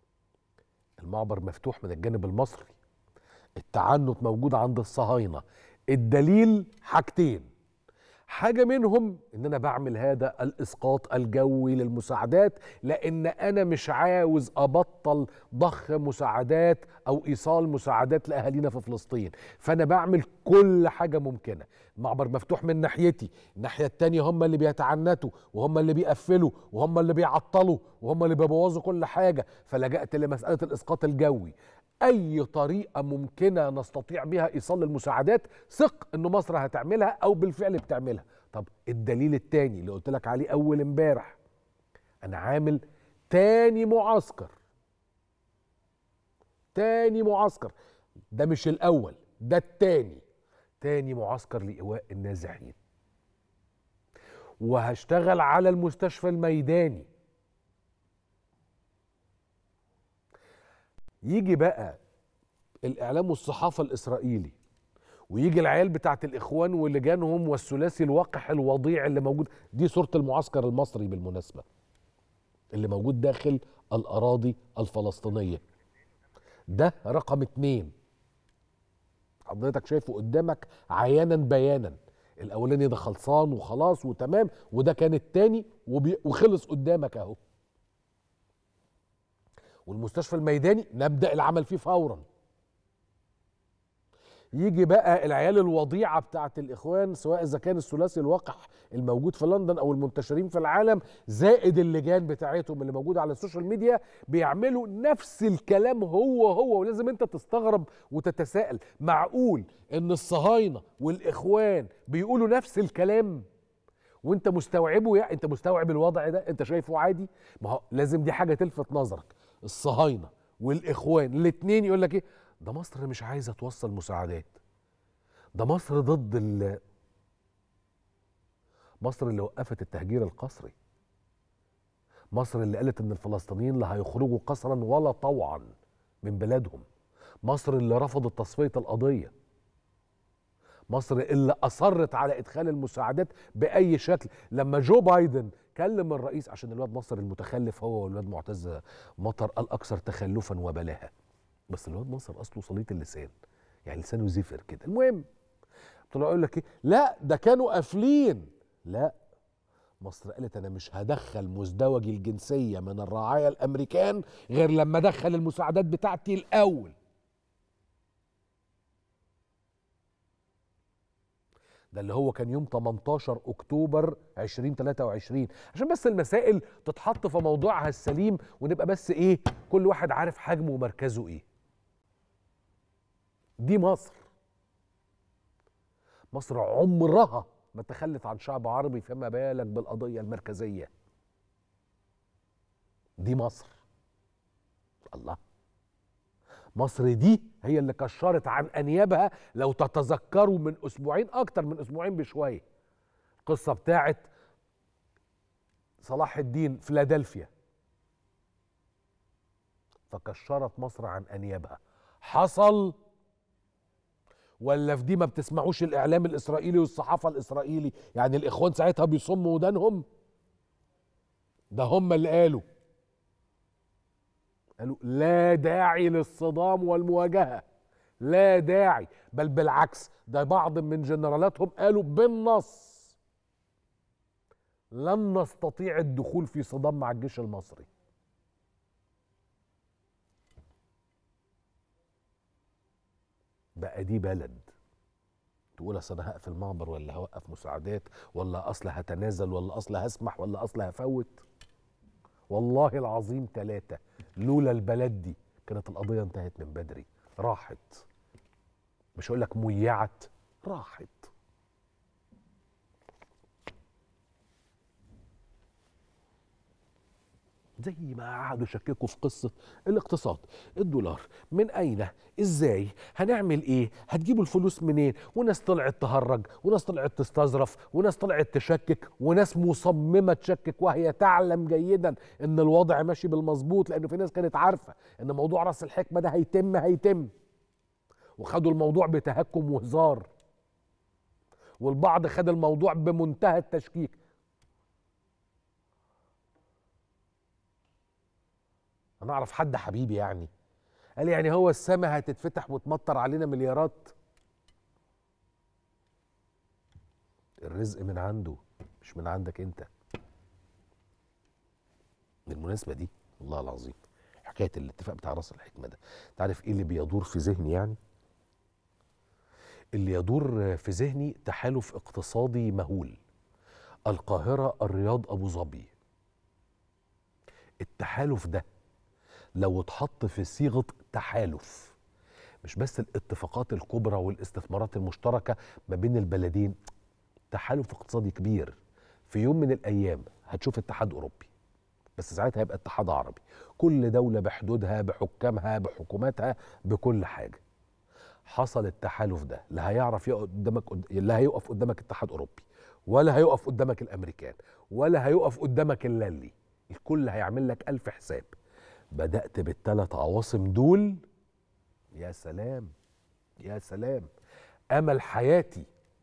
المعبر مفتوح من الجانب المصري التعنت موجود عند الصهاينه الدليل حاجتين حاجة منهم إن أنا بعمل هذا الإسقاط الجوي للمساعدات لأن أنا مش عاوز أبطل ضخ مساعدات أو إيصال مساعدات لأهالينا في فلسطين فأنا بعمل كل حاجة ممكنة المعبر مفتوح من ناحيتي الناحية التانية هم اللي بيتعنتوا وهم اللي بيقفلوا وهم اللي بيعطلوا وهم اللي بيبوظوا كل حاجة فلجأت لمسألة الإسقاط الجوي اي طريقه ممكنه نستطيع بها ايصال المساعدات ثق ان مصر هتعملها او بالفعل بتعملها طب الدليل التاني اللي قلت لك عليه اول امبارح انا عامل تاني معسكر تاني معسكر ده مش الاول ده التاني تاني معسكر لايواء النازحين وهشتغل على المستشفى الميداني يجي بقى الاعلام والصحافه الاسرائيلي ويجي العيال بتاعت الاخوان ولجانهم والثلاثي الوقح الوضيع اللي موجود دي صوره المعسكر المصري بالمناسبه اللي موجود داخل الاراضي الفلسطينيه ده رقم اتنين حضرتك شايفه قدامك عيانا بيانا الاولاني ده خلصان وخلاص وتمام وده كان التاني وبي وخلص قدامك اهو والمستشفى الميداني نبدا العمل فيه فورا يجي بقى العيال الوضيعه بتاعت الاخوان سواء اذا كان الثلاثي الوقح الموجود في لندن او المنتشرين في العالم زائد اللجان بتاعتهم اللي موجوده على السوشيال ميديا بيعملوا نفس الكلام هو هو ولازم انت تستغرب وتتساءل معقول ان الصهاينه والاخوان بيقولوا نفس الكلام وانت مستوعبه يا انت مستوعب الوضع ده انت شايفه عادي ما هو لازم دي حاجه تلفت نظرك الصهاينه والاخوان الاثنين يقول لك ايه ده مصر مش عايزه توصل مساعدات ده مصر ضد ال مصر اللي وقفت التهجير القسري مصر اللي قالت ان الفلسطينيين لا هيخرجوا قسرا ولا طوعا من بلادهم مصر اللي رفضت تصفيه القضيه مصر اللي اصرت على ادخال المساعدات باي شكل لما جو بايدن كلم الرئيس عشان الواد نصر المتخلف هو والواد معتز مطر الاكثر تخلفا وبلاها بس الواد نصر اصله صليط اللسان يعني لسانه زفر كده المهم طلع يقول لك ايه لا ده كانوا قافلين لا مصر قالت انا مش هدخل مزدوجي الجنسيه من الرعايا الامريكان غير لما ادخل المساعدات بتاعتي الاول ده اللي هو كان يوم 18 اكتوبر 2023 عشان بس المسائل تتحط في موضوعها السليم ونبقى بس ايه كل واحد عارف حجمه ومركزه ايه دي مصر مصر عمرها ما تخلت عن شعب عربي فما بالك بالقضية المركزية دي مصر الله مصر دي هي اللي كشرت عن انيابها لو تتذكروا من اسبوعين اكتر من اسبوعين بشويه القصه بتاعت صلاح الدين فيلادلفيا فكشرت مصر عن انيابها حصل ولا في دي ما بتسمعوش الاعلام الاسرائيلي والصحافه الاسرائيلي يعني الاخوان ساعتها بيصموا ودانهم ده هم اللي قالوا قالوا لا داعي للصدام والمواجهه لا داعي بل بالعكس ده بعض من جنرالاتهم قالوا بالنص لن نستطيع الدخول في صدام مع الجيش المصري بقى دي بلد تقول اصل انا هقفل معبر ولا هوقف مساعدات ولا اصل هتنازل ولا اصل هسمح ولا اصل هفوت والله العظيم ثلاثة لولا البلد دي كانت القضية انتهت من بدري راحت مش هقول لك ميعت راحت زي ما قعدوا يشككوا في قصة الاقتصاد الدولار من أين إزاي هنعمل إيه هتجيبوا الفلوس منين وناس طلعت تهرج وناس طلعت تستظرف وناس طلعت تشكك وناس مصممة تشكك وهي تعلم جيدا إن الوضع ماشي بالمظبوط لأنه في ناس كانت عارفة إن موضوع رأس الحكمة ده هيتم هيتم وخدوا الموضوع بتهكم وهزار والبعض خد الموضوع بمنتهى التشكيك انا اعرف حد حبيبي يعني قال لي يعني هو السماء هتتفتح وتمطر علينا مليارات الرزق من عنده مش من عندك انت بالمناسبه دي والله العظيم حكايه الاتفاق بتاع راس الحكمه ده تعرف ايه اللي بيدور في ذهني يعني اللي يدور في ذهني تحالف اقتصادي مهول القاهره الرياض ابو ظبي التحالف ده لو اتحط في صيغه تحالف مش بس الاتفاقات الكبرى والاستثمارات المشتركه ما بين البلدين تحالف اقتصادي كبير في يوم من الايام هتشوف اتحاد اوروبي بس ساعتها هيبقى اتحاد عربي كل دوله بحدودها بحكامها بحكوماتها بكل حاجه حصل التحالف ده لا هيعرف يقف قدامك لا هيقف قدامك اتحاد اوروبي ولا هيقف قدامك الامريكان ولا هيقف قدامك اللالي الكل هيعمل لك الف حساب بدات بالثلاث عواصم دول يا سلام يا سلام امل حياتي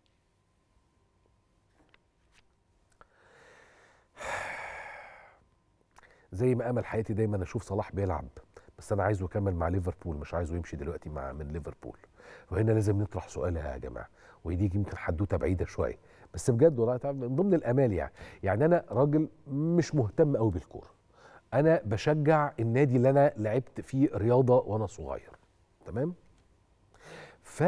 زي ما امل حياتي دايما اشوف صلاح بيلعب بس انا عايزه يكمل مع ليفربول مش عايزه يمشي دلوقتي مع من ليفربول وهنا لازم نطرح سؤال يا جماعه ودي يمكن حدوته بعيده شويه بس بجد والله تعالى من ضمن الامال يعني يعني انا راجل مش مهتم قوي بالكوره انا بشجع النادي اللي انا لعبت فيه رياضه وانا صغير تمام ف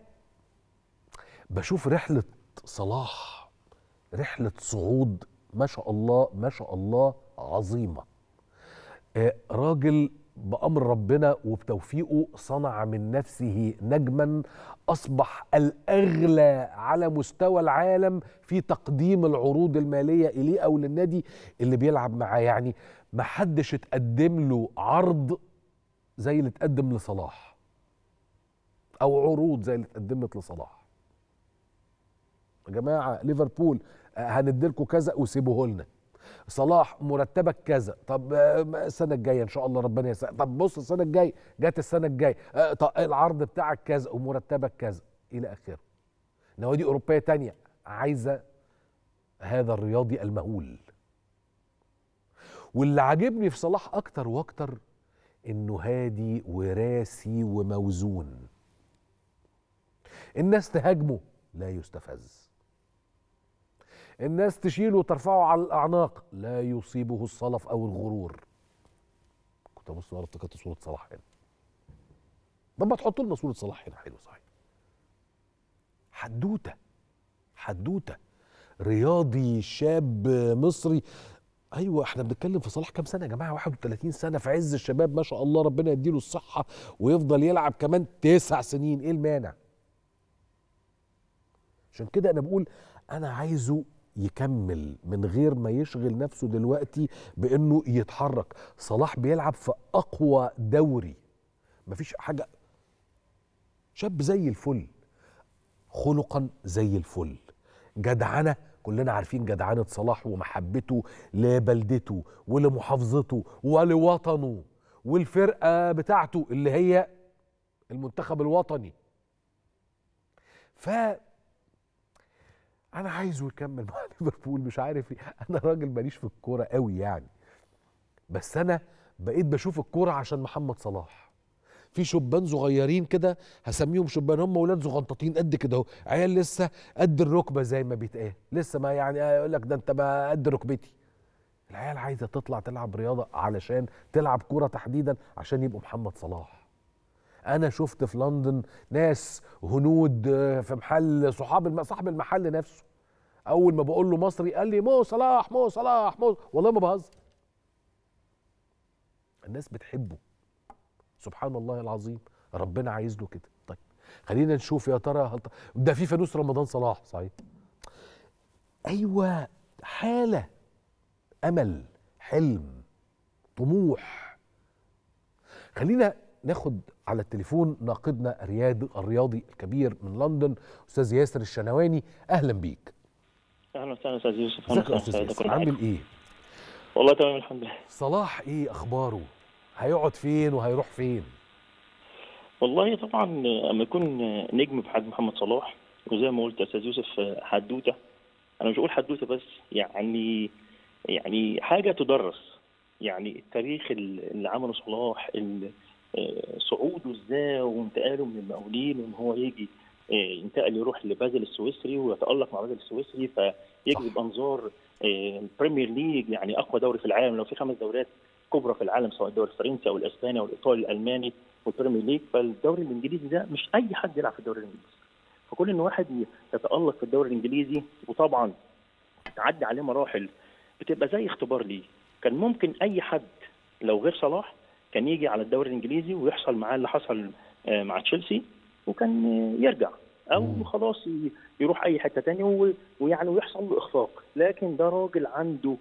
بشوف رحله صلاح رحله صعود ما شاء الله ما شاء الله عظيمه آه، راجل بأمر ربنا وبتوفيقه صنع من نفسه نجما أصبح الأغلى على مستوى العالم في تقديم العروض المالية إليه أو للنادي اللي بيلعب معاه يعني ما حدش اتقدم له عرض زي اللي اتقدم لصلاح أو عروض زي اللي اتقدمت لصلاح يا جماعة ليفربول آه، هنديلكوا كذا وسيبوه لنا صلاح مرتبك كذا طب آه، السنه الجايه ان شاء الله ربنا يسهل طب بص السنه الجايه جت السنه الجايه آه، طب العرض بتاعك كذا ومرتبك كذا الى اخره نوادي اوروبيه تانية عايزه هذا الرياضي المهول واللي عاجبني في صلاح اكتر واكتر انه هادي وراسي وموزون الناس تهاجمه لا يستفز الناس تشيله وترفعه على الاعناق لا يصيبه الصلف او الغرور كنت ابص ورا افتكرت صوره صلاح هنا طب ما تحط لنا صوره صلاح هنا حلو صحيح حدوته حدوته رياضي شاب مصري ايوه احنا بنتكلم في صلاح كام سنه يا جماعه 31 سنه في عز الشباب ما شاء الله ربنا يديله الصحه ويفضل يلعب كمان تسع سنين ايه المانع عشان كده انا بقول انا عايزه يكمل من غير ما يشغل نفسه دلوقتي بانه يتحرك صلاح بيلعب في اقوى دوري مفيش حاجه شاب زي الفل خلقا زي الفل جدعنه كلنا عارفين جدعنه صلاح ومحبته لبلدته ولمحافظته ولوطنه والفرقه بتاعته اللي هي المنتخب الوطني ف انا عايزه يكمل مع ليفربول مش عارف ايه انا راجل ماليش في الكوره قوي يعني بس انا بقيت بشوف الكوره عشان محمد صلاح في شبان صغيرين كده هسميهم شبان هم ولاد زغنطاطين قد كده اهو عيال لسه قد الركبه زي ما بيتقال لسه ما يعني يقول لك ده انت ما قد ركبتي العيال عايزه تطلع تلعب رياضه علشان تلعب كوره تحديدا عشان يبقوا محمد صلاح انا شفت في لندن ناس هنود آه، في محل صحاب الم... صاحب المحل نفسه اول ما بقول له مصري قال لي مو صلاح مو صلاح مو والله ما بهزر الناس بتحبه سبحان الله العظيم ربنا عايز له كده طيب خلينا نشوف يا ترى هل... ده في فانوس رمضان صلاح صحيح ايوه حاله امل حلم طموح خلينا ناخد على التليفون ناقدنا الرياضي الرياضي الكبير من لندن استاذ ياسر الشنواني اهلا بيك اهلا وسهلا استاذ يوسف ازيك يا أهلاً استاذ وسهلاً ياسر بكل عامل حاجة. ايه والله تمام الحمد لله صلاح ايه اخباره هيقعد فين وهيروح فين والله طبعا اما يكون نجم في حد محمد صلاح وزي ما قلت يا استاذ يوسف حدوته انا مش بقول حدوته بس يعني يعني حاجه تدرس يعني التاريخ اللي عمله صلاح ال- آه، صعوده ازاي وانتقاله من المقاولين وان هو يجي آه، ينتقل يروح لبازل السويسري ويتالق مع بازل السويسري فيجذب انظار آه، البريمير ليج يعني اقوى دوري في العالم لو في خمس دوريات كبرى في العالم سواء الدوري الفرنسي او الاسباني او الايطالي الالماني والبريمير ليج فالدوري الانجليزي ده مش اي حد يلعب في الدوري الانجليزي فكل ان واحد يتالق في الدوري الانجليزي وطبعا تعدي عليه مراحل بتبقى زي اختبار ليه كان ممكن اي حد لو غير صلاح كان يجي على الدوري الانجليزي ويحصل معاه اللي حصل آه، مع تشيلسي وكان آه، يرجع او مم. خلاص ي- يروح اي حته تانية و- ويعني ويحصل له اخفاق لكن ده راجل عنده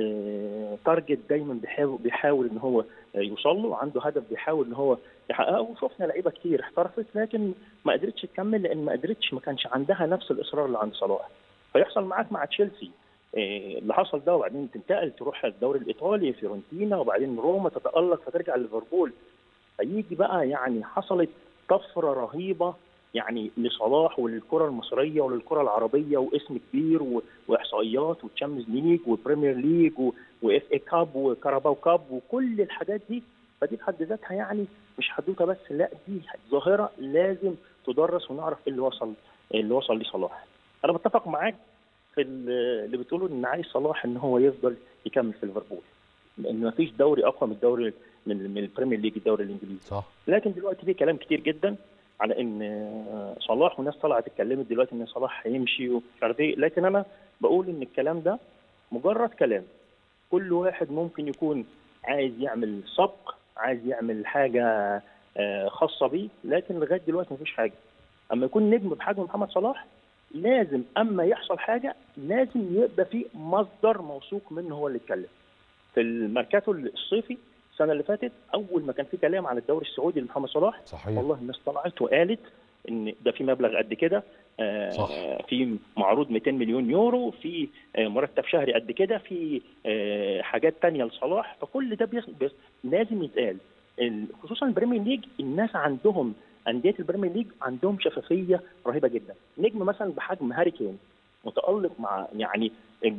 آه، تارجت دايما بيحاول بيحاول ان هو آه، يوصل له عنده هدف بيحاول ان هو يحققه وشفنا لعيبه كتير احترفت لكن ما قدرتش تكمل لان ما قدرتش ما كانش عندها نفس الاصرار اللي عند صلاح فيحصل معاك مع تشيلسي آه، اللي حصل ده وبعدين تنتقل تروح الدوري الايطالي فيورنتينا وبعدين روما تتالق فترجع ليفربول فيجي بقى يعني حصلت طفره رهيبه يعني لصلاح وللكره المصريه وللكره العربيه واسم كبير و- واحصائيات وتشامبيونز ليج وبريمير ليج واف اي كاب وكاراباو كاب وكل الحاجات دي فدي بحد ذاتها يعني مش حدوته بس لا دي ظاهره لازم تدرس ونعرف ايه اللي وصل اللي وصل ليه صلاح. انا بتفق معاك في ال- اللي بتقوله ان عايز صلاح ان هو يفضل يكمل في ليفربول لان ما فيش دوري اقوى من الدوري من من البريمير ليج الدوري الانجليزي صح لكن دلوقتي في كلام كتير جدا على ان آه، صلاح وناس طلعت اتكلمت دلوقتي ان صلاح هيمشي ومش عارف ايه لكن انا بقول ان الكلام ده مجرد كلام كل واحد ممكن يكون عايز يعمل سبق عايز يعمل حاجه آه، خاصه بيه لكن لغايه دلوقتي مفيش حاجه اما يكون نجم بحجم محمد صلاح لازم اما يحصل حاجه لازم يبقى في مصدر موثوق منه هو اللي يتكلم في الميركاتو الصيفي السنه اللي فاتت اول ما كان في كلام عن الدوري السعودي لمحمد صلاح صحيح والله الناس طلعت وقالت ان ده في مبلغ قد كده آه، صح. في معروض 200 مليون يورو في آه، مرتب شهري قد كده في آه، حاجات تانية لصلاح فكل ده بيخ... بيخ... لازم يتقال ال- خصوصا البريمير ليج الناس عندهم انديه البريمير ليج عندهم شفافيه رهيبه جدا نجم مثلا بحجم هاري كين متالق مع يعني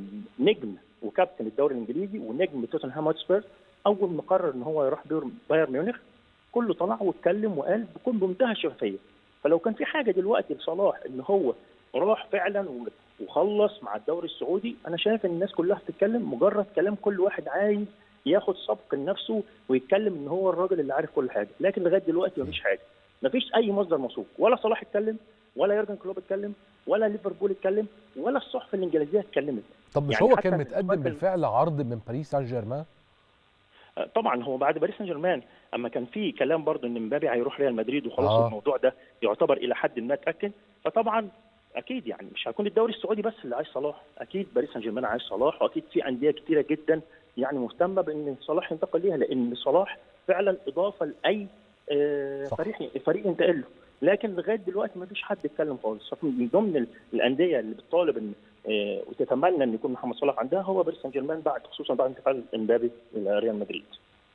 نجم وكابتن الدوري الانجليزي ونجم توتنهام هوتسبير اول ما قرر ان هو يروح بير- بايرن ميونخ كله طلع واتكلم وقال بكل بمنتهى الشفافيه فلو كان في حاجه دلوقتي لصلاح ان هو راح فعلا و- وخلص مع الدوري السعودي انا شايف ان الناس كلها بتتكلم مجرد كلام كل واحد عايز ياخد سبق لنفسه ويتكلم ان هو الراجل اللي عارف كل حاجه لكن لغايه دلوقتي مفيش حاجه مفيش اي مصدر موثوق ولا صلاح اتكلم ولا يورجن كلوب اتكلم ولا ليفربول اتكلم ولا الصحف الانجليزيه اتكلمت طب مش يعني هو حتى كان في متقدم الوقت ال- بالفعل عرض من باريس سان جيرمان آه، طبعا هو بعد باريس سان جيرمان اما كان في كلام برضه ان مبابي هيروح ريال مدريد وخلاص آه. آه. الموضوع ده يعتبر الى حد ما اتاكد فطبعا اكيد يعني مش هيكون الدوري السعودي بس اللي عايز صلاح اكيد باريس سان جيرمان عايز صلاح واكيد في انديه كتيره جدا يعني مهتمه بان صلاح ينتقل ليها لان صلاح فعلا اضافه لاي آه، صح. فريق فريق ينتقل له لكن لغايه دلوقتي ما فيش حد اتكلم خالص من ضمن ال- الانديه اللي بتطالب ان آه، وتتمنى ان يكون محمد صلاح عندها هو باريس سان جيرمان بعد خصوصا بعد انتقال امبابي الى ريال مدريد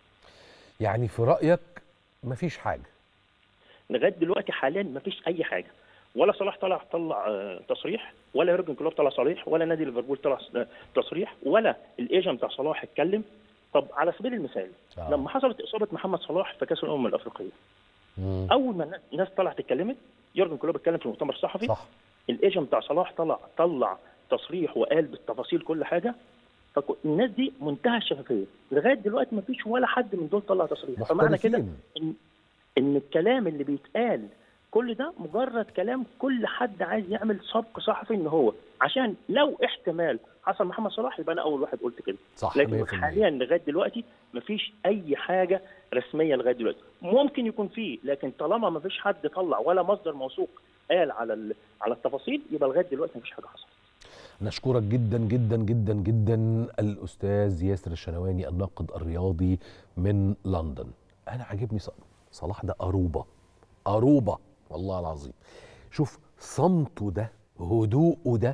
يعني في رايك مفيش حاجه لغايه دلوقتي حاليا ما فيش اي حاجه ولا صلاح طلع طلع آه، تصريح ولا يورجن كلوب طلع صريح ولا نادي ليفربول طلع آه، تصريح ولا الايجنت بتاع صلاح اتكلم طب على سبيل المثال آه. لما حصلت اصابه محمد صلاح في كاس الامم الافريقيه مم. اول ما النا- الناس طلعت اتكلمت يورجن كلوب اتكلم في المؤتمر الصحفي صح الايجنت بتاع صلاح طلع طلع تصريح وقال بالتفاصيل كل حاجه فالناس دي منتهى الشفافيه لغايه دلوقتي ما فيش ولا حد من دول طلع تصريح فمعنى كده محترفين ان ان الكلام اللي بيتقال كل ده مجرد كلام كل حد عايز يعمل سبق صحفي ان هو عشان لو احتمال حصل محمد صلاح يبقى انا اول واحد قلت كده صح لكن 100% حاليا لغايه دلوقتي مفيش اي حاجه رسميه لغايه دلوقتي ممكن يكون فيه لكن طالما مفيش حد طلع ولا مصدر موثوق قال على ال- على التفاصيل يبقى لغايه دلوقتي مفيش حاجه حصلت نشكرك جدا جدا جدا جدا الاستاذ ياسر الشنواني الناقد الرياضي من لندن انا عاجبني ص- صلاح ده قروبه قروبه والله العظيم شوف صمته ده هدوءه ده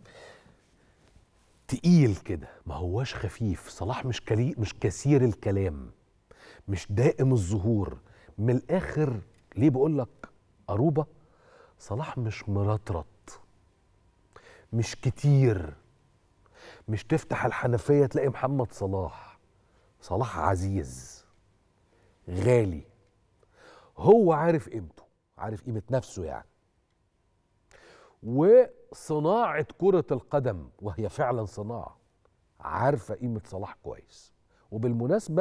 تقيل كده ما هواش خفيف صلاح مش كلي مش كثير الكلام مش دائم الظهور من الاخر ليه بقول لك قروبه صلاح مش مرطرط مش كتير مش تفتح الحنفية تلاقي محمد صلاح صلاح عزيز غالي هو عارف قيمته عارف قيمة نفسه يعني وصناعة كرة القدم وهي فعلا صناعة عارفة قيمة صلاح كويس وبالمناسبة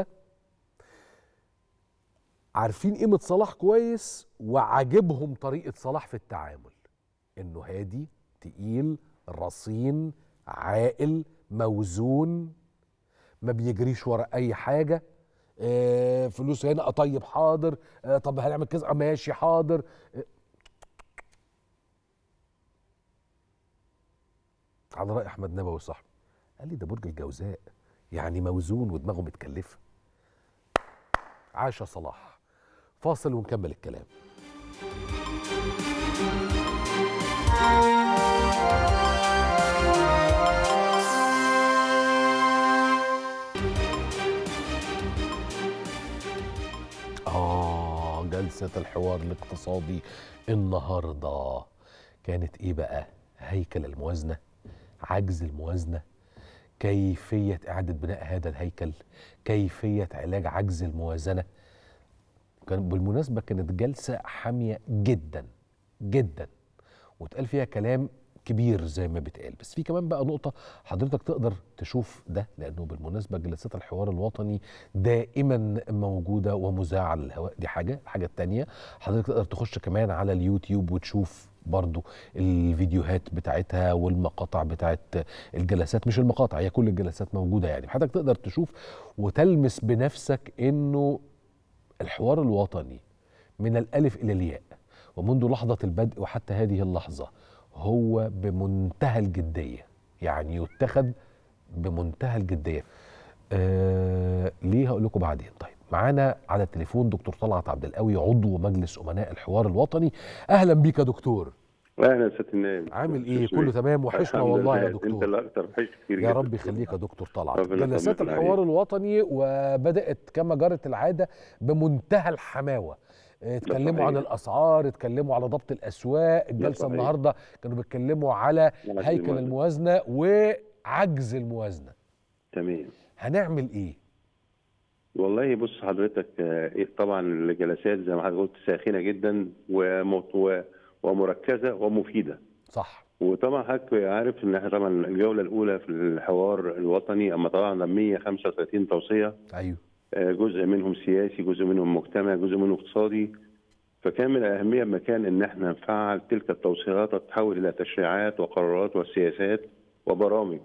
عارفين قيمة صلاح كويس وعاجبهم طريقة صلاح في التعامل انه هادي تقيل رصين عاقل موزون ما بيجريش ورا اي حاجه آه فلوس هنا طيب حاضر آه طب هنعمل كذا آه، ماشي حاضر آه على راي احمد نبوي صاحبي قال لي ده برج الجوزاء يعني موزون ودماغه متكلفه عاش صلاح فاصل ونكمل الكلام آه جلسة الحوار الاقتصادي النهاردة كانت إيه بقى؟ هيكل الموازنة عجز الموازنة كيفية إعادة بناء هذا الهيكل كيفية علاج عجز الموازنة كان بالمناسبة كانت جلسة حامية جدا جدا واتقال فيها كلام كبير زي ما بيتقال بس في كمان بقى نقطة حضرتك تقدر تشوف ده لأنه بالمناسبة جلسات الحوار الوطني دائما موجودة ومذاعة على الهواء دي حاجة الحاجة التانية حضرتك تقدر تخش كمان على اليوتيوب وتشوف برضو الفيديوهات بتاعتها والمقاطع بتاعت الجلسات مش المقاطع هي كل الجلسات موجودة يعني حضرتك تقدر تشوف وتلمس بنفسك انه الحوار الوطني من الألف إلى الياء ومنذ لحظة البدء وحتى هذه اللحظة هو بمنتهى الجدية يعني يتخذ بمنتهى الجدية آه ليه هقول لكم بعدين طيب معانا على التليفون دكتور طلعت عبد القوي عضو مجلس امناء الحوار الوطني اهلا بيك يا دكتور اهلا يا سياده النائب عامل ايه كله تمام وحشنا الحمد والله يا لله. انت دكتور اللي اكتر وحش كتير يا جدا. رب يخليك يا دكتور طلعت ربنا جلسات يطمن الحوار عليك. الوطني وبدات كما جرت العاده بمنتهى الحماوه اه، اتكلموا صحيح. عن الاسعار اتكلموا على ضبط الاسواق الجلسه صحيح. النهارده كانوا بيتكلموا على عجز هيكل الموازنة. الموازنه وعجز الموازنه تمام هنعمل ايه والله بص حضرتك آه، إيه طبعا الجلسات زي ما حضرتك قلت ساخنه جدا ومت- و- ومركزه ومفيده صح وطبعا حضرتك عارف ان احنا طبعا الجوله الاولى في الحوار الوطني اما طبعا 135 توصيه ايوه آه، جزء منهم سياسي جزء منهم مجتمع جزء منهم اقتصادي فكان من الاهميه مكان ان احنا نفعل تلك التوصيات تتحول الى تشريعات وقرارات وسياسات وبرامج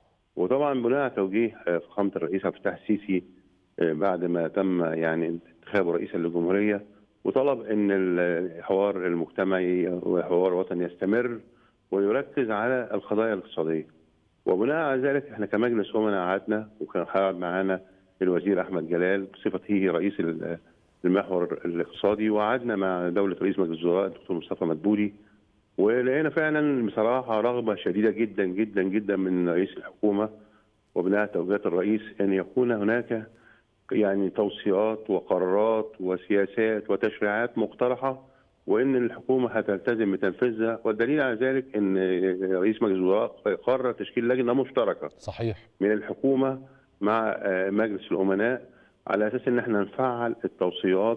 وطبعا بناء على توجيه آه، فخامه الرئيس عبد الفتاح السيسي آه، بعد ما تم يعني انتخابه رئيسا للجمهوريه وطلب ان الحوار المجتمعي والحوار الوطني يستمر ويركز على القضايا الاقتصاديه وبناء على ذلك احنا كمجلس امنا قعدنا وكان قاعد معانا الوزير احمد جلال بصفته رئيس ال- المحور الاقتصادي وقعدنا مع دوله رئيس مجلس الوزراء الدكتور مصطفى مدبولي ولقينا فعلا بصراحه رغبه شديده جدا جدا جدا من رئيس الحكومه وبناء على توجيهات الرئيس ان يكون هناك يعني توصيات وقرارات وسياسات وتشريعات مقترحه وان الحكومه هتلتزم بتنفيذها والدليل على ذلك ان رئيس مجلس الوزراء قرر تشكيل لجنه مشتركه صحيح من الحكومه مع آه، مجلس الامناء على اساس ان احنا نفعل التوصيات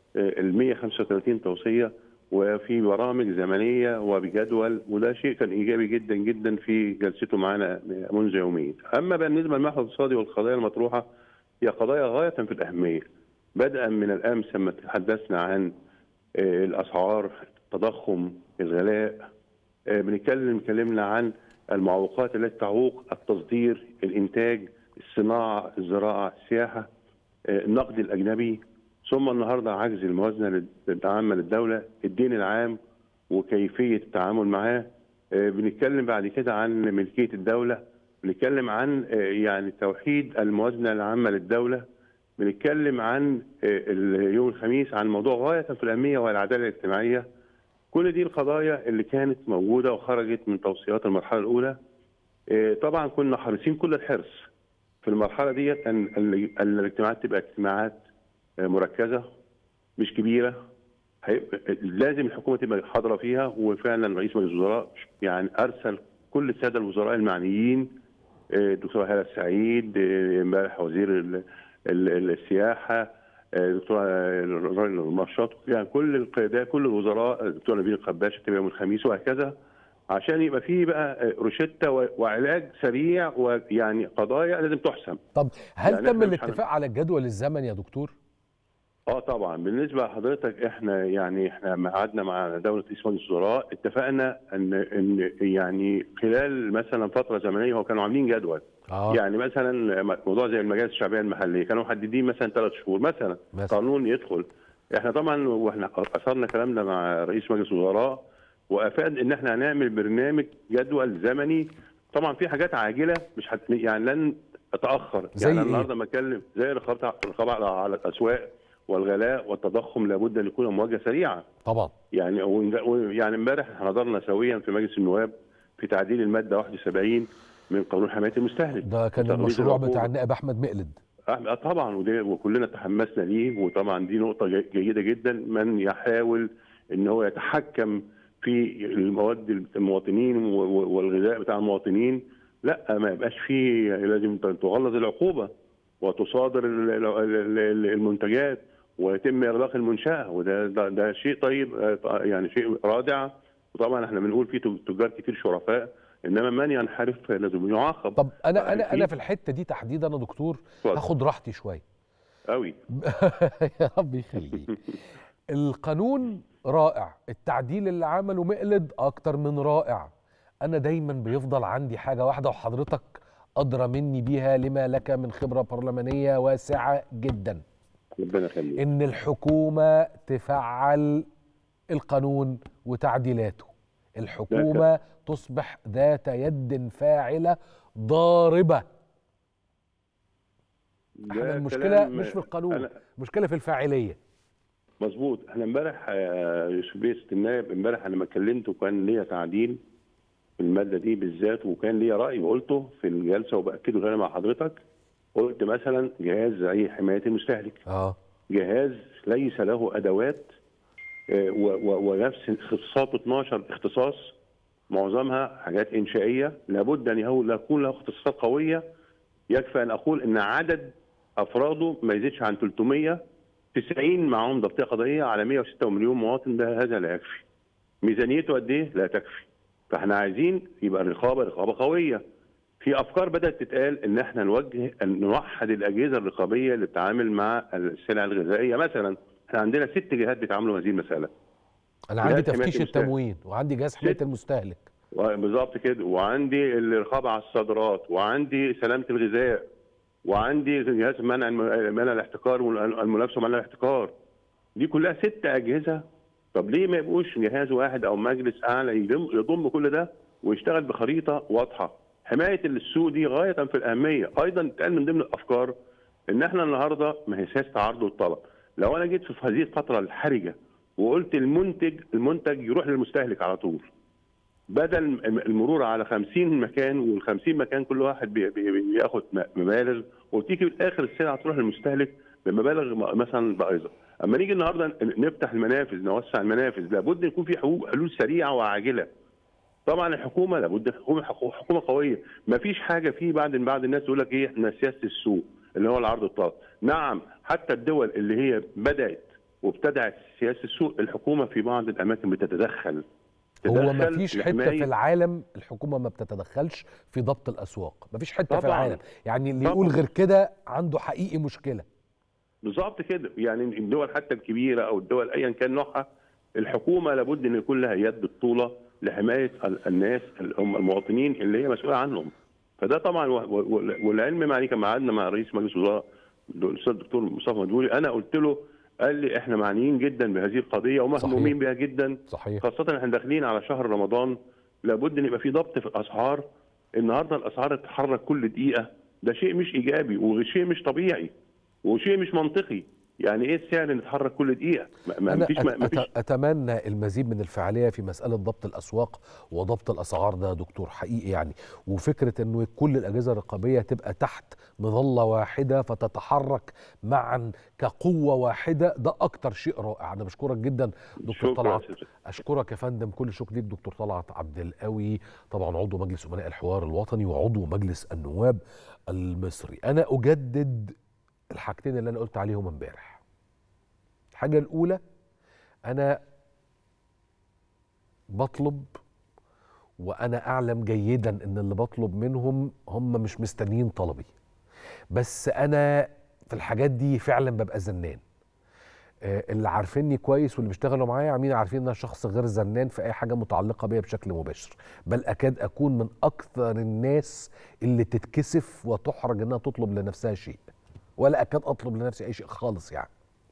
ال 135 توصيه وفي برامج زمنيه وبجدول وده شيء كان ايجابي جدا جدا في جلسته معنا منذ يومين. اما بالنسبه للمحور الاقتصادي والقضايا المطروحه هي قضايا غايه في الاهميه. بدءا من الامس لما تحدثنا عن آه، الاسعار التضخم الغلاء آه، بنتكلم اتكلمنا عن المعوقات التي تعوق التصدير الانتاج الصناعه الزراعه السياحه آه، النقد الاجنبي ثم النهارده عجز الموازنه العامه للدوله الدين العام وكيفيه التعامل معاه آه، بنتكلم بعد كده عن ملكيه الدوله بنتكلم عن آه، يعني توحيد الموازنه العامه للدوله بنتكلم عن آه، اليوم الخميس عن موضوع غايه في الاهميه وهو العداله الاجتماعيه كل دي القضايا اللي كانت موجوده وخرجت من توصيات المرحله الاولى آه، طبعا كنا حريصين كل الحرص في المرحله ديت ان ال- ان الاجتماعات تبقى اجتماعات آه، مركزه مش كبيره هيبقى- لازم الحكومه تبقى حاضره فيها وفعلا رئيس مجلس الوزراء يعني ارسل كل الساده الوزراء المعنيين آه، الدكتوره هاله السعيد آه، امبارح وزير ال- ال- السياحه آه، دكتور الراجل المرشط يعني كل القيادات كل الوزراء الدكتور نبيل القباش هتبقى يوم الخميس وهكذا عشان يبقى فيه بقى آه، روشته و- وعلاج سريع ويعني قضايا لازم تحسم طب هل يعني تم إحنا مش الاتفاق على الجدول الزمني يا دكتور اه طبعا بالنسبه لحضرتك احنا يعني احنا لما قعدنا مع دوله رئيس مجلس الوزراء اتفقنا ان ان يعني خلال مثلا فتره زمنيه هو كانوا عاملين جدول اه يعني مثلا موضوع زي المجالس الشعبيه المحليه كانوا محددين مثلا ثلاث شهور مثلا مثلا. قانون يدخل احنا طبعا واحنا اثرنا كلامنا مع رئيس مجلس الوزراء وافاد ان احنا هنعمل برنامج جدول زمني طبعا في حاجات عاجله مش هت... يعني لن تتاخر زي يعني إيه؟ النهارده لما اتكلم زي الرقابه الرقابه على- على الاسواق والغلاء والتضخم لابد ان يكون مواجهه سريعه طبعا يعني و- يعني امبارح احنا حضرنا سويا في مجلس النواب في تعديل الماده 71 من قانون حمايه المستهلك ده كان وتغليظ المشروع العقوبة. بتاع النائب احمد مقلد آه طبعا وده وكلنا تحمسنا ليه وطبعا دي نقطة جي- جيدة جدا من يحاول ان هو يتحكم في المواد المواطنين و- و- والغذاء بتاع المواطنين لا ما يبقاش فيه لازم تغلظ العقوبة وتصادر ال- ال- ال- المنتجات ويتم اغلاق المنشأة وده ده, ده شيء طيب آه، يعني شيء رادع وطبعا احنا بنقول في تجار كتير شرفاء انما من ينحرف لازم يعاقب طب انا انا انا في- في الحته دي تحديدا يا دكتور اتفضل. هاخد راحتي شويه قوي يا رب يخليك القانون رائع التعديل اللي عمله مقلد اكتر من رائع انا دايما بيفضل عندي حاجه واحده وحضرتك ادرى مني بيها لما لك من خبره برلمانيه واسعه جدا ربنا يخليك ان الحكومه تفعل القانون وتعديلاته الحكومه تصبح ذات يد فاعله ضاربه احنا ده المشكله كلام- مش في القانون أنا المشكله في الفاعليه مظبوط احنا امبارح آه، يوسف بيه ست النائب امبارح انا لما كلمته كان ليا تعديل في الماده دي بالذات وكان ليا راي وقلته في الجلسه وباكده هنا مع حضرتك قلت مثلا جهاز زي حمايه المستهلك اه جهاز ليس له ادوات آه، و- و- ونفس اختصاصاته 12 اختصاص معظمها حاجات انشائيه لابد ان يهو- يكون له اختصاصات قويه يكفي ان اقول ان عدد افراده ما يزيدش عن 390 معاهم ضبطيه قضائيه على 106 مليون مواطن ده هذا لا يكفي. ميزانيته قد ايه؟ لا تكفي. فاحنا عايزين يبقى الرقابه رقابه قويه. في افكار بدات تتقال ان احنا نوجه ان نوحد الاجهزه الرقابيه اللي بتتعامل مع السلع الغذائيه مثلا احنا عندنا ست جهات بيتعاملوا هذه المساله. انا عندي جهاز حماية تفتيش المستهلك. التموين وعندي جهاز حمايه ست. المستهلك بالظبط كده وعندي الرقابه على الصادرات وعندي سلامه الغذاء وعندي جهاز منع الم- منع الاحتكار والمنافسه ومنع الاحتكار دي كلها ست اجهزه طب ليه ما يبقوش جهاز واحد او مجلس اعلى يضم, يضم كل ده ويشتغل بخريطه واضحه حمايه السوق دي غايه في الاهميه ايضا اتقال من ضمن الافكار ان احنا النهارده ما هي سياسه العرض والطلب لو انا جيت في هذه الفتره الحرجه وقلت المنتج المنتج يروح للمستهلك على طول بدل المرور على 50 مكان وال 50 مكان كل واحد بي- بي- بياخد م- مبالغ وتيجي في الاخر السلعه تروح للمستهلك بمبالغ م- مثلا بايظه. اما نيجي النهارده ن- نفتح المنافذ نوسع المنافذ لابد يكون في حلول حلول سريعه وعاجله. طبعا الحكومه لابد حكومه حكومه قويه، ما فيش حاجه في بعد بعض الناس يقول لك ايه احنا سياسه السوق اللي هو العرض والطلب. نعم حتى الدول اللي هي بدات وابتدعت سياسه السوق الحكومه في بعض الاماكن بتتدخل هو ما تدخل فيش حته لحماية- في العالم الحكومه ما بتتدخلش في ضبط الاسواق ما فيش حته في طبعاً. العالم يعني اللي طبعاً. يقول غير كده عنده حقيقي مشكله بالظبط كده يعني الدول حتى الكبيره او الدول ايا كان نوعها الحكومه لابد ان يكون لها يد الطوله لحمايه ال- الناس اللي هم المواطنين اللي هي مسؤوله عنهم فده طبعا و- و- والعلم معي كما قعدنا مع رئيس مجلس الوزراء الاستاذ الدكتور مصطفى مدبولي انا قلت له قال لي احنا معنيين جدا بهذه القضيه ومهمومين صحيح. بها جدا صحيح خاصة احنا داخلين على شهر رمضان لابد ان يبقى في ضبط في الاسعار النهارده الاسعار تتحرك كل دقيقة ده شيء مش ايجابي وشيء مش طبيعي وشيء مش منطقي يعني ايه السعر اللي يتحرك كل دقيقة ما- ما انا فيش ما ما أت- فيش أت- اتمنى المزيد من الفعاليه في مساله ضبط الاسواق وضبط الاسعار ده يا دكتور حقيقي يعني وفكره انه كل الاجهزه الرقابيه تبقى تحت مظله واحده فتتحرك معا كقوه واحده ده اكتر شيء رائع انا بشكرك جدا دكتور شكراً طلعت يا سيدي. اشكرك يا فندم كل شكر ليك دكتور طلعت عبد القوي طبعا عضو مجلس امناء الحوار الوطني وعضو مجلس النواب المصري انا اجدد الحاجتين اللي انا قلت عليهم امبارح الحاجه الاولى انا بطلب وانا اعلم جيدا ان اللي بطلب منهم هم مش مستنيين طلبي بس انا في الحاجات دي فعلا ببقى زنان آه، اللي عارفيني كويس واللي بيشتغلوا معايا عاملين عارفين ان انا شخص غير زنان في اي حاجه متعلقه بيا بشكل مباشر بل اكاد اكون من اكثر الناس اللي تتكسف وتحرج انها تطلب لنفسها شيء ولا اكاد اطلب لنفسي اي شيء خالص يعني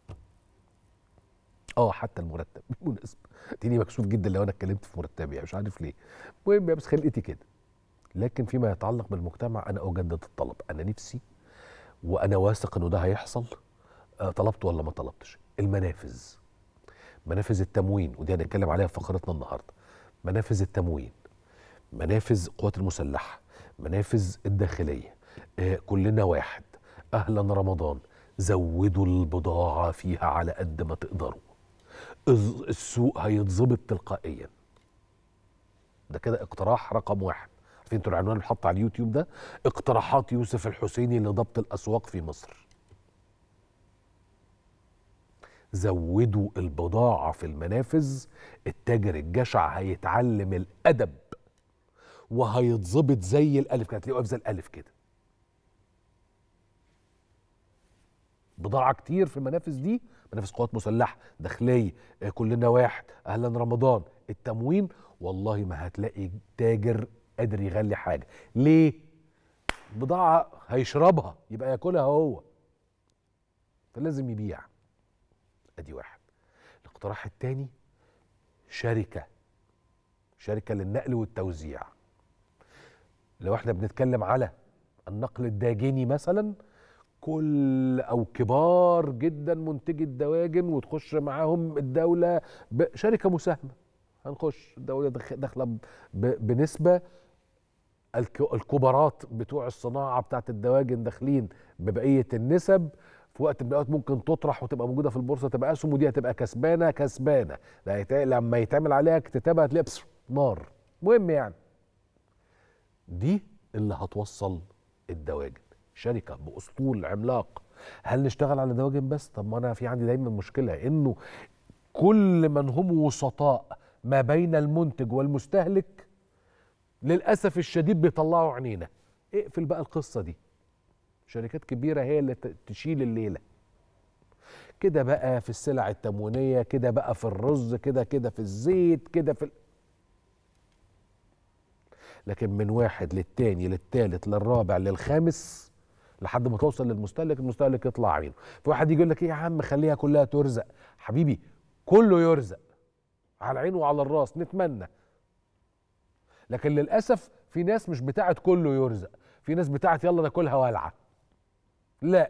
اه حتى المرتب بالمناسبه تاني مكسوف جدا لو انا اتكلمت في مرتبي يعني مش عارف ليه المهم بس خلقتي كده لكن فيما يتعلق بالمجتمع انا اجدد الطلب انا نفسي وانا واثق انه ده هيحصل آه، طلبت ولا ما طلبتش المنافذ منافذ التموين ودي هنتكلم عليها في فقرتنا النهارده منافذ التموين منافذ القوات المسلحه منافذ الداخليه آه كلنا واحد اهلا رمضان زودوا البضاعه فيها على قد ما تقدروا الز- السوق هيتظبط تلقائيا ده كده اقتراح رقم واحد عارفين انتوا العنوان اللي حط على اليوتيوب ده اقتراحات يوسف الحسيني لضبط الاسواق في مصر زودوا البضاعة في المنافذ التاجر الجشع هيتعلم الأدب وهيتظبط زي الألف كده هتلاقيه واقف زي الألف كده بضاعة كتير في المنافذ دي منافذ قوات مسلحة داخلية آه، كلنا واحد أهلا رمضان التموين والله ما هتلاقي تاجر قادر يغلي حاجة ليه؟ بضاعة هيشربها يبقى ياكلها هو فلازم يبيع ادي واحد الاقتراح الثاني شركه شركه للنقل والتوزيع لو احنا بنتكلم على النقل الداجني مثلا كل او كبار جدا منتجي الدواجن وتخش معاهم الدوله بشركه مساهمه هنخش الدوله دخ- داخله ب- ب- بنسبه الك- الكبارات بتوع الصناعه بتاعت الدواجن داخلين ببقيه النسب في وقت من الاوقات ممكن تطرح وتبقى موجوده في البورصه تبقى اسهم ودي هتبقى كسبانه كسبانه ده هيت- لما يتعمل عليها اكتتابها هتلاقي بس نار مهم يعني دي اللي هتوصل الدواجن شركه باسطول عملاق هل نشتغل على دواجن بس طب ما انا في عندي دايما مشكله انه كل من هم وسطاء ما بين المنتج والمستهلك للاسف الشديد بيطلعوا عينينا اقفل بقى القصه دي شركات كبيره هي اللي ت- تشيل الليله كده بقى في السلع التموينيه كده بقى في الرز كده كده في الزيت كده في ال... لكن من واحد للتاني للتالت للرابع للخامس لحد ما توصل للمستهلك المستهلك يطلع عينه في واحد يجي يقول لك ايه يا عم خليها كلها ترزق حبيبي كله يرزق على العين وعلى الراس نتمنى لكن للاسف في ناس مش بتاعت كله يرزق في ناس بتاعت يلا ناكلها والعه لا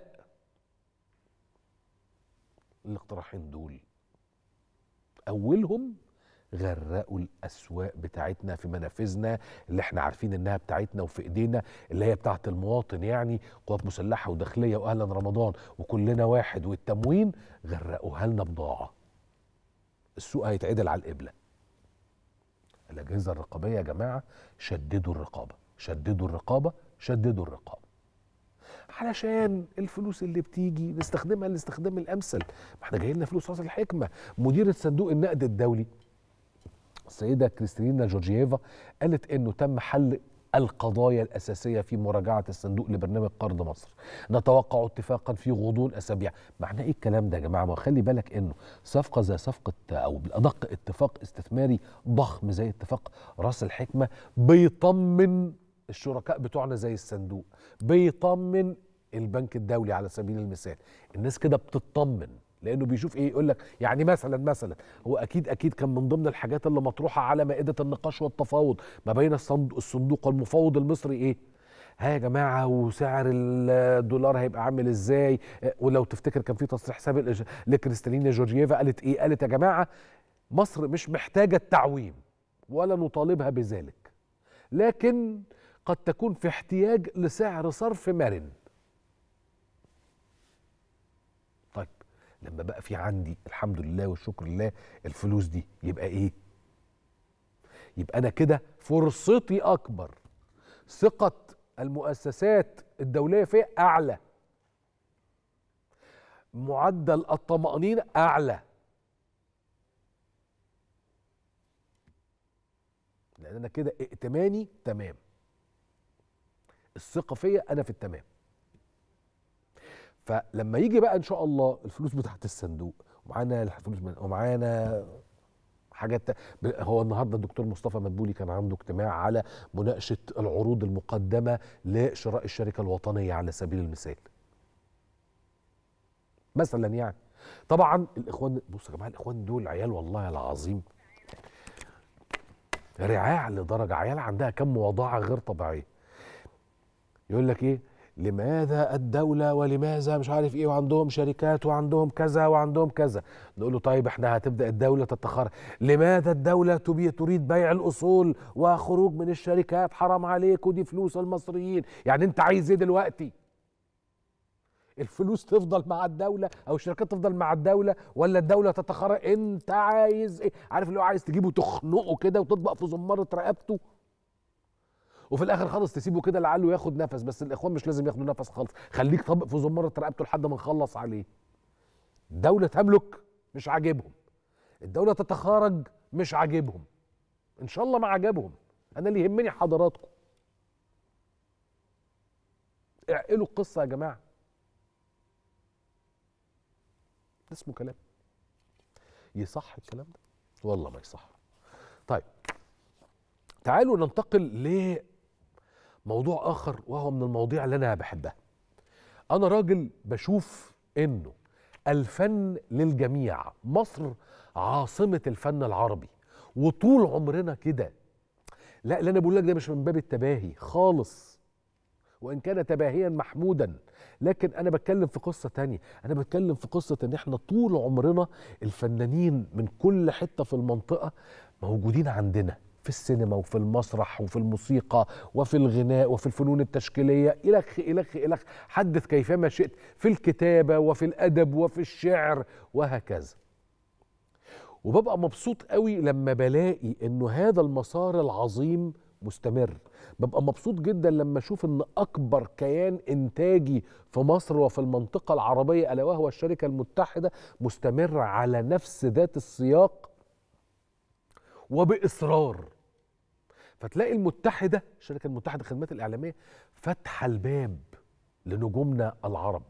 الاقتراحين دول اولهم غرقوا الاسواق بتاعتنا في منافذنا اللي احنا عارفين انها بتاعتنا وفي ايدينا اللي هي بتاعت المواطن يعني قوات مسلحه وداخليه واهلا رمضان وكلنا واحد والتموين غرقوها لنا بضاعه السوق هيتعدل على القبله الاجهزه الرقابيه يا جماعه شددوا الرقابه شددوا الرقابه شددوا الرقابه علشان الفلوس اللي بتيجي نستخدمها الاستخدام الامثل ما احنا جاي لنا فلوس راس الحكمه مديره صندوق النقد الدولي السيده كريستالينا جورجييفا قالت انه تم حل القضايا الاساسيه في مراجعه الصندوق لبرنامج قرض مصر نتوقع اتفاقا في غضون اسابيع معناه ايه الكلام ده يا جماعه ما هو خلي بالك انه صفقه زي صفقه او بالادق اتفاق استثماري ضخم زي اتفاق راس الحكمه بيطمن الشركاء بتوعنا زي الصندوق بيطمن البنك الدولي على سبيل المثال الناس كده بتطمن لانه بيشوف ايه يقول لك يعني مثلا مثلا هو اكيد اكيد كان من ضمن الحاجات اللي مطروحه على مائده النقاش والتفاوض ما بين الصند- الصندوق والمفوض المصري ايه ها يا جماعه وسعر الدولار هيبقى عامل ازاي آه، ولو تفتكر كان في تصريح سابق لج- لكريستالينا جورجييفا قالت ايه قالت يا جماعه مصر مش محتاجه التعويم ولا نطالبها بذلك لكن قد تكون في احتياج لسعر صرف مرن طيب لما بقى في عندي الحمد لله والشكر لله الفلوس دي يبقى ايه يبقى انا كده فرصتي اكبر ثقة المؤسسات الدولية فيها اعلى معدل الطمأنينة اعلى لان انا كده ائتماني تمام الثقة فيا انا في التمام فلما يجي بقى ان شاء الله الفلوس بتاعت الصندوق ومعانا الفلوس من ومعانا حاجات تا- ب- هو النهارده الدكتور مصطفى مدبولي كان عنده اجتماع على مناقشه العروض المقدمه لشراء الشركه الوطنيه على سبيل المثال. مثلا يعني طبعا الاخوان بصوا يا جماعه الاخوان دول عيال والله العظيم رعاع لدرجه عيال عندها كم وضاعه غير طبيعيه يقول لك ايه لماذا الدولة ولماذا مش عارف ايه وعندهم شركات وعندهم كذا وعندهم كذا نقول له طيب احنا هتبدأ الدولة تتخرج لماذا الدولة تبي تريد بيع الأصول وخروج من الشركات حرام عليك ودي فلوس المصريين يعني انت عايز ايه دلوقتي الفلوس تفضل مع الدولة أو الشركات تفضل مع الدولة ولا الدولة تتخرج أنت عايز إيه؟ عارف اللي هو عايز تجيبه تخنقه كده وتطبق في زمارة رقبته وفي الآخر خالص تسيبه كده لعله ياخد نفس بس الإخوان مش لازم ياخدوا نفس خالص خليك طبق في زمارة رقبته لحد ما نخلص عليه الدولة تملك مش عاجبهم الدولة تتخارج مش عاجبهم إن شاء الله ما عجبهم أنا اللي يهمني حضراتكم اعقلوا القصة يا جماعة ده اسمه كلام يصح الكلام ده والله ما يصح طيب تعالوا ننتقل لموضوع اخر وهو من المواضيع اللي انا بحبها انا راجل بشوف انه الفن للجميع مصر عاصمة الفن العربي وطول عمرنا كده لا اللي انا بقول لك ده مش من باب التباهي خالص وان كان تباهيا محمودا لكن انا بتكلم في قصه تانية انا بتكلم في قصه ان احنا طول عمرنا الفنانين من كل حته في المنطقه موجودين عندنا في السينما وفي المسرح وفي الموسيقى وفي الغناء وفي الفنون التشكيليه الخ الخ الخ حدث كيفما شئت في الكتابه وفي الادب وفي الشعر وهكذا وببقى مبسوط قوي لما بلاقي انه هذا المسار العظيم مستمر ببقى مبسوط جدا لما اشوف ان اكبر كيان انتاجي في مصر وفي المنطقه العربيه الا وهو الشركه المتحده مستمر على نفس ذات السياق وباصرار فتلاقي المتحده الشركه المتحده للخدمات الاعلاميه فاتحه الباب لنجومنا العرب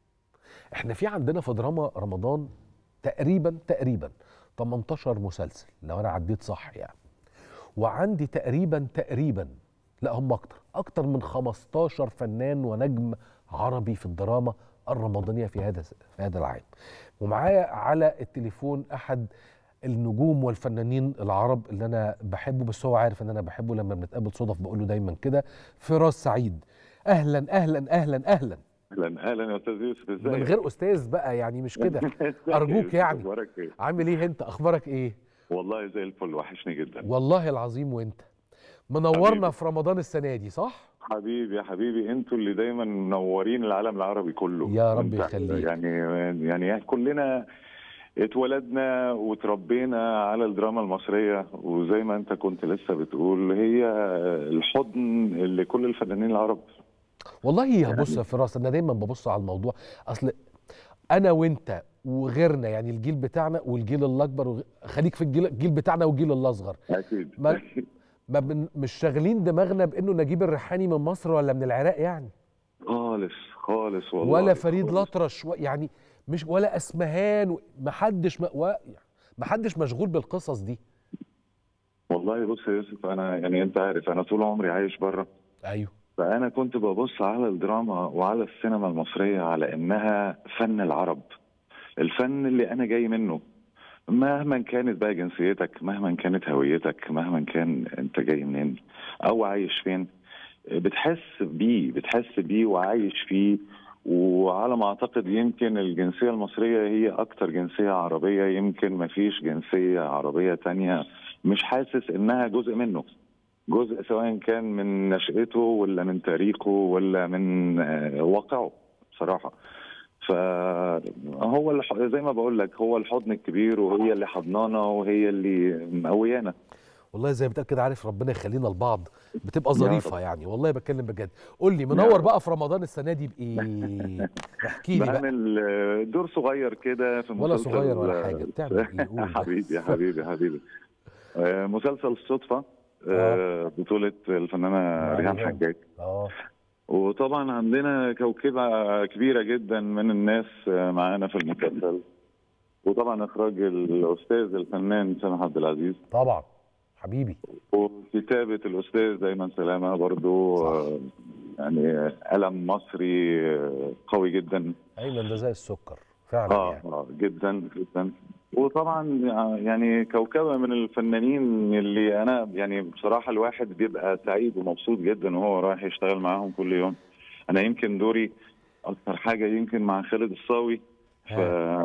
احنا في عندنا في دراما رمضان تقريبا تقريبا 18 مسلسل لو انا عديت صح يعني وعندي تقريبا تقريبا لا هم اكتر اكتر من 15 فنان ونجم عربي في الدراما الرمضانيه في هذا في هذا العام ومعايا على التليفون احد النجوم والفنانين العرب اللي انا بحبه بس هو عارف ان انا بحبه لما بنتقابل صدف بقول له دايما كده فراس سعيد اهلا اهلا اهلا اهلا اهلا اهلا يا استاذ يوسف ازيك من غير استاذ بقى يعني مش كده ارجوك يعني عامل ايه انت اخبارك ايه والله زي الفل وحشني جدا والله العظيم وانت منورنا حبيبي. في رمضان السنه دي صح حبيبي يا حبيبي انتوا اللي دايما منورين العالم العربي كله يا رب يخليك يعني يعني كلنا اتولدنا وتربينا على الدراما المصرية وزي ما انت كنت لسه بتقول هي الحضن اللي كل الفنانين العرب والله هبص يا فراس انا دايما ببص على الموضوع اصل انا وانت وغيرنا يعني الجيل بتاعنا والجيل الاكبر وغ... خليك في الجيل, الجيل بتاعنا والجيل الاصغر اكيد ما, ما بن... مش شاغلين دماغنا بانه نجيب الريحاني من مصر ولا من العراق يعني خالص خالص والله ولا فريد الأطرش و... يعني مش ولا اسمهان و... ما حدش ما... و... ما حدش مشغول بالقصص دي والله بص يا يوسف انا يعني انت عارف انا طول عمري عايش بره ايوه فانا كنت ببص على الدراما وعلى السينما المصريه على انها فن العرب الفن اللي انا جاي منه مهما كانت بقى جنسيتك مهما كانت هويتك مهما كان انت جاي منين او عايش فين بتحس بيه بتحس بيه وعايش فيه وعلى ما اعتقد يمكن الجنسيه المصريه هي اكتر جنسيه عربيه يمكن ما فيش جنسيه عربيه تانية مش حاسس انها جزء منه جزء سواء كان من نشأته ولا من تاريخه ولا من واقعه بصراحه فهو زي ما بقول لك هو الحضن الكبير وهي اللي حضنانا وهي اللي مقويانا والله زي ما بتقول كده عارف ربنا يخلينا لبعض بتبقى ظريفه يعني والله بتكلم بجد قول لي منور بقى في رمضان السنه دي بايه احكي لي بقى بعمل دور صغير كده في ولا صغير ولا حاجه بتعمل ايه قول حبيبي يا حبيبي حبيبي مسلسل الصدفه آه. بطوله الفنانه ريهام حجاج اه وطبعا عندنا كوكبه كبيره جدا من الناس معانا في المسلسل وطبعا اخراج الاستاذ الفنان سامح عبد العزيز طبعا حبيبي وكتابه الاستاذ ايمن سلامه برضو صح. يعني قلم مصري قوي جدا ايمن ده زي السكر فعلا اه يعني. اه جدا جدا وطبعا يعني كوكبه من الفنانين اللي انا يعني بصراحه الواحد بيبقى سعيد ومبسوط جدا وهو رايح يشتغل معاهم كل يوم انا يمكن دوري اكتر حاجه يمكن مع خالد الصاوي ف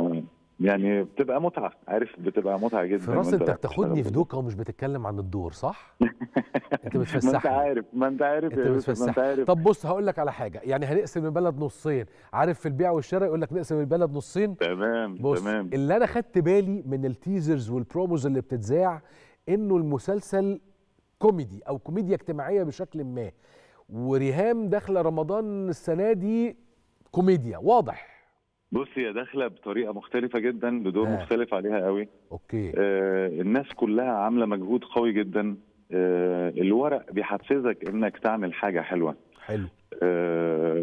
يعني بتبقى متعه عارف بتبقى متعه جدا فراس وأنت انت رايح بتاخدني تشتغل في دوكا ومش بتتكلم عن الدور صح؟ انت ما انت بتفسحني عارف ما انت عارف انت يا يوسف ما انت بتفسحني عارف طب بص هقول لك على حاجه يعني هنقسم البلد نصين عارف في البيع والشراء يقول لك نقسم البلد نصين تمام بص تمام اللي انا خدت بالي من التيزرز والبروموز اللي بتتذاع انه المسلسل كوميدي او كوميديا اجتماعيه بشكل ما وريهام داخله رمضان السنه دي كوميديا واضح بص هي داخله بطريقه مختلفه جدا بدور آه. مختلف عليها قوي اوكي آه الناس كلها عامله مجهود قوي جدا آه الورق بيحفزك انك تعمل حاجه حلوه حلو آه،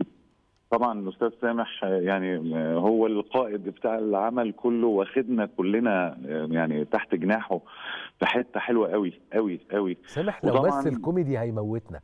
طبعا الاستاذ سامح آه، يعني آه، هو القائد بتاع العمل كله واخدنا كلنا آه، يعني تحت جناحه في حته حلوه قوي قوي قوي سامح لو وطبعاً- مثل كوميدي هيموتنا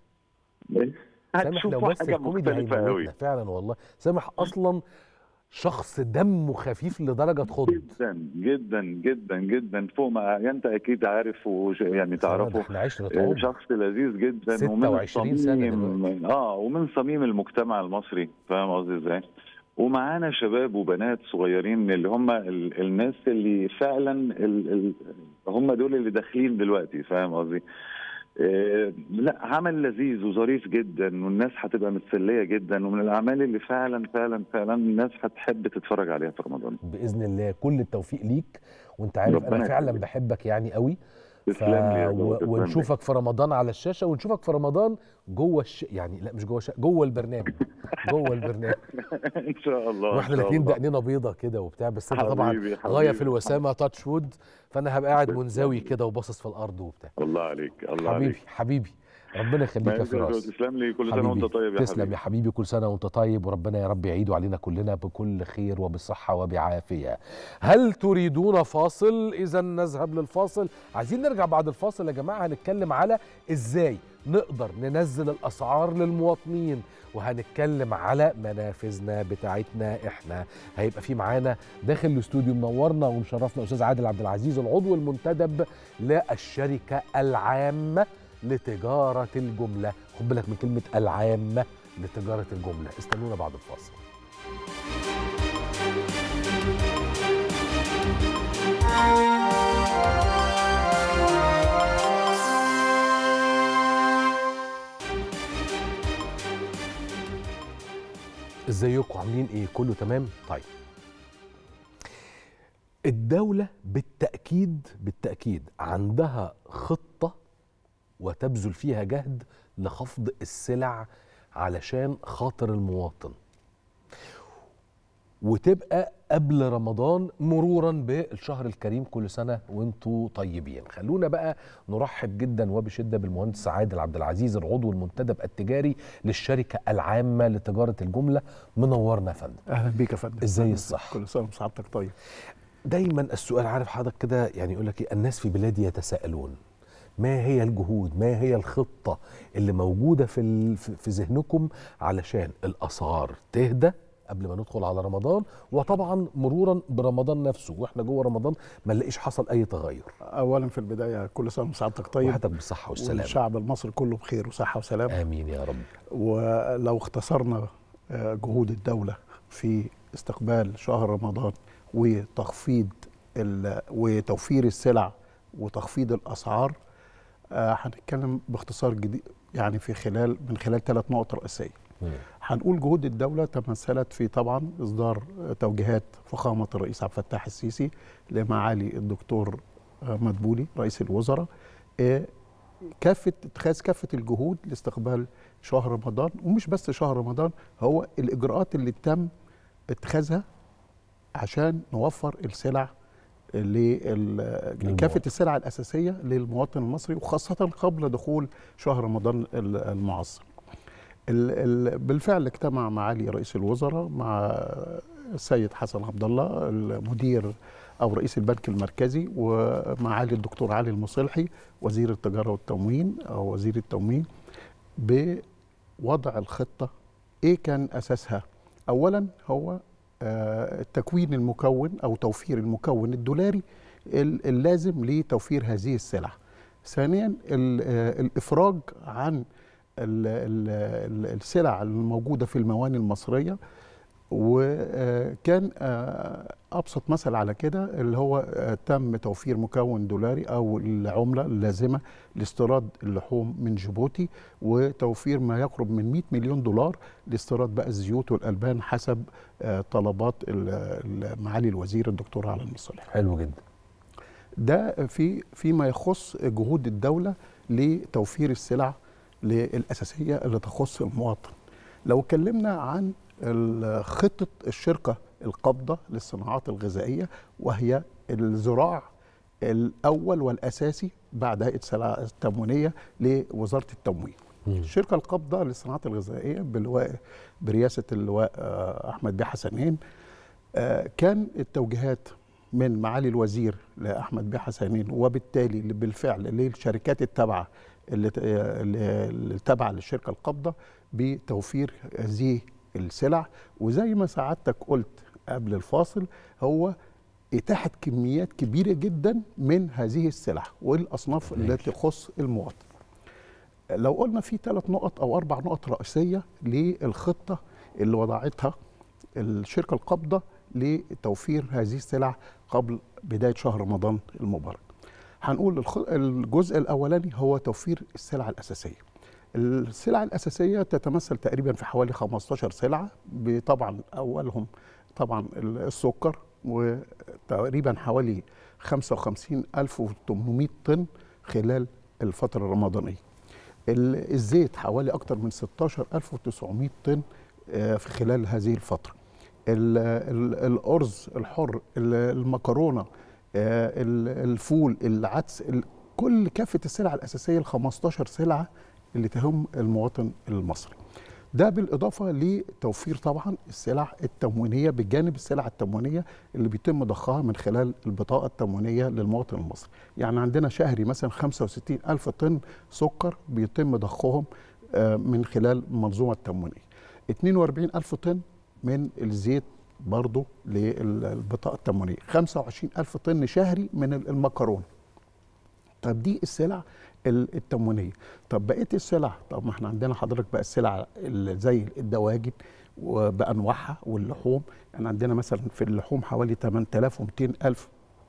سامح لو هتشوفوا مثل حاجه كوميدي مختلفه قوي هيموتنا فعلا والله سامح اصلا شخص دمه خفيف لدرجه تخض جدا جدا جدا جدا فوق ما انت اكيد عارف وش يعني تعرفه احنا عشرة آه، عمر شخص لذيذ جدا 26 سنة صميم اه ومن صميم المجتمع المصري فاهم قصدي ازاي؟ ومعانا شباب وبنات صغيرين اللي هم ال- الناس اللي فعلا ال ال هم دول اللي داخلين دلوقتي فاهم قصدي؟ آه، لا عمل لذيذ وظريف جدا والناس هتبقى متسليه جدا ومن الاعمال اللي فعلا فعلا فعلا الناس هتحب تتفرج عليها في رمضان باذن الله كل التوفيق ليك وانت عارف انا ربنا فعلا يخليك. بحبك يعني قوي ف... تسلم لي يا و... بابا، تسلم لي. ونشوفك في رمضان على الشاشه ونشوفك في رمضان جوه الش... يعني لا مش جوه الش... جوه البرنامج جوه البرنامج ان شاء الله إن واحنا شاء الاثنين الله. دقننا بيضه كده وبتاع بس انت طبعا حبيبي، غايه حبيبي. في الوسامه تاتش وود فانا هبقى قاعد منزوي كده وباصص في الارض وبتاع الله عليك الله حبيبي عليك حبيبي ربنا يخليك يا ماشي يا جو، فراس تسلم لي كل سنه وانت طيب يا تسلم حبيبي يا حبيبي كل سنه وانت طيب وربنا يا رب يعيده علينا كلنا بكل خير وبصحه وبعافيه هل تريدون فاصل اذا نذهب للفاصل عايزين نرجع بعد الفاصل يا جماعه هنتكلم على ازاي نقدر ننزل الاسعار للمواطنين وهنتكلم على منافذنا بتاعتنا احنا هيبقى في معانا داخل الاستوديو منورنا ومشرفنا استاذ عادل عبد العزيز العضو المنتدب للشركه العامه لتجاره الجمله خد بالك من كلمه العامه لتجاره الجمله استنونا بعد الفاصل ازيكم عاملين ايه كله تمام طيب الدولة بالتأكيد بالتأكيد عندها خطة وتبذل فيها جهد لخفض السلع علشان خاطر المواطن وتبقى قبل رمضان مرورا بالشهر الكريم كل سنه وانتم طيبين خلونا بقى نرحب جدا وبشده بالمهندس عادل عبد العزيز العضو المنتدب التجاري للشركه العامه لتجاره الجمله منورنا يا فندم اهلا بيك يا فندم ازاي أهلاً. الصحة؟ كل سنه وسعادتك طيب دايما السؤال عارف حضرتك كده يعني يقول لك إيه الناس في بلادي يتساءلون ما هي الجهود ما هي الخطه اللي موجوده في ال- في في ذهنكم علشان الاسعار تهدى قبل ما ندخل على رمضان وطبعا مرورا برمضان نفسه واحنا جوه رمضان ما نلاقيش حصل اي تغير اولا في البدايه كل سنه وسعادتك طيب وحياتك بالصحه والسلامه والشعب المصري كله بخير وصحه وسلام امين يا رب ولو اختصرنا آه، جهود الدوله في استقبال شهر رمضان وتخفيض ال- وتوفير السلع وتخفيض الاسعار آه، هنتكلم باختصار جديد يعني في خلال من خلال ثلاث نقط رئيسيه مم. هنقول جهود الدولة تمثلت في طبعا إصدار توجيهات فخامة الرئيس عبد الفتاح السيسي لمعالي الدكتور مدبولي رئيس الوزراء آه، كافة اتخاذ كافة الجهود لاستقبال شهر رمضان ومش بس شهر رمضان هو الإجراءات اللي تم اتخاذها عشان نوفر السلع لل- كافة السلع الأساسية للمواطن المصري وخاصة قبل دخول شهر رمضان ال- المعظم ال- ال- بالفعل اجتمع معالي رئيس الوزراء مع السيد حسن عبد الله المدير او رئيس البنك المركزي ومعالي الدكتور علي المصلحي وزير التجاره والتموين او وزير التموين بوضع الخطه ايه كان اساسها اولا هو آه، تكوين المكون او توفير المكون الدولاري ال- اللازم لتوفير هذه السلع. ثانيا ال- آه، الافراج عن ال- ال- ال- السلع الموجوده في المواني المصريه وكان ابسط مثل على كده اللي هو آه، تم توفير مكون دولاري او العمله اللازمه لاستيراد اللحوم من جيبوتي وتوفير ما يقرب من 100 مليون دولار لاستيراد بقى الزيوت والالبان حسب آه، طلبات ال- ال- معالي الوزير الدكتور علي المصلح حلو جدا ده في فيما يخص جهود الدولة لتوفير السلع الأساسية اللي تخص المواطن لو اتكلمنا عن ال- خطة الشركة القابضة للصناعات الغذائية وهي الذراع الأول والأساسي بعد هيئة السلع التموينية لوزارة التموين الشركة القابضة للصناعات الغذائية باللواء برئاسة اللواء آه، أحمد بيه حسنين آه، كان التوجيهات من معالي الوزير لاحمد بيه حسنين وبالتالي بالفعل للشركات التابعه اللي ت- اللي اللي تابعه للشركه القابضه بتوفير هذه السلع وزي ما سعادتك قلت قبل الفاصل هو اتاحه كميات كبيره جدا من هذه السلع والاصناف التي تخص المواطن. لو قلنا في ثلاث نقط او اربع نقط رئيسيه للخطه اللي وضعتها الشركه القابضه لتوفير هذه السلع قبل بدايه شهر رمضان المبارك. هنقول الخ- الجزء الاولاني هو توفير السلع الاساسيه. السلع الاساسيه تتمثل تقريبا في حوالي 15 سلعه طبعا اولهم طبعا السكر وتقريبا حوالي 55800 طن خلال الفتره الرمضانيه. ال- الزيت حوالي اكثر من 16900 طن آه، في خلال هذه الفتره. ال- ال- الارز الحر ال- المكرونه آه، ال- الفول العدس ال- كل كافه السلع الاساسيه ال 15 سلعه اللي تهم المواطن المصري ده بالاضافه لتوفير طبعا السلع التموينيه بجانب السلع التموينيه اللي بيتم ضخها من خلال البطاقه التموينيه للمواطن المصري يعني عندنا شهري مثلا 65 الف طن سكر بيتم ضخهم آه، من خلال المنظومه التموينيه 42 الف طن من الزيت برضه للبطاقه التموينيه 25 الف طن شهري من المكرونه طب دي السلع ال- التموينيه طب بقيه السلع طب ما احنا عندنا حضرتك بقى السلع ال- زي الدواجن وبانواعها واللحوم يعني عندنا مثلا في اللحوم حوالي 8200 الف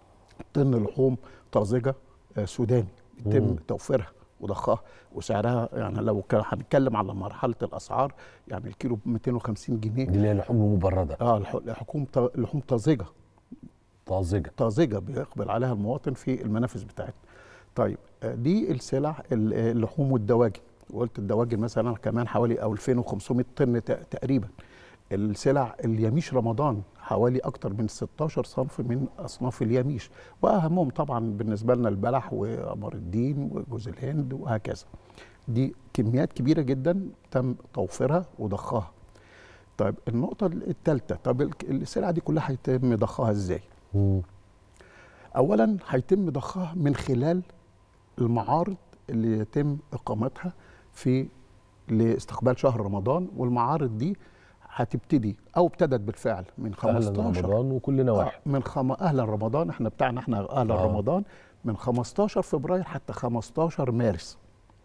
طن لحوم طازجه آه، سوداني يتم مم. توفيرها وضخها وسعرها يعني لو كان هنتكلم على مرحله الاسعار يعني الكيلو ب 250 جنيه دي اللي هي اللحوم المبرده اه الح- الحكوم ط- لحوم طازجه طازجه طازجه بيقبل عليها المواطن في المنافذ بتاعتنا. طيب آه، دي السلع ال- اللحوم والدواجن وقلت الدواجن مثلا كمان حوالي 2500 طن ت- تقريبا. السلع اليميش رمضان حوالي اكتر من 16 صنف من اصناف اليميش واهمهم طبعا بالنسبه لنا البلح وقمر الدين وجوز الهند وهكذا. دي كميات كبيره جدا تم توفيرها وضخها. طيب النقطه الثالثه طب الك- السلع دي كلها هيتم ضخها ازاي؟ مم. اولا هيتم ضخها من خلال المعارض اللي يتم اقامتها في لاستقبال شهر رمضان والمعارض دي هتبتدي او ابتدت بالفعل من اهلا 15 رمضان وكلنا آه، واحد من خم... اهلا رمضان احنا بتاعنا احنا اهلا آه. آه. رمضان من 15 فبراير حتى 15 مارس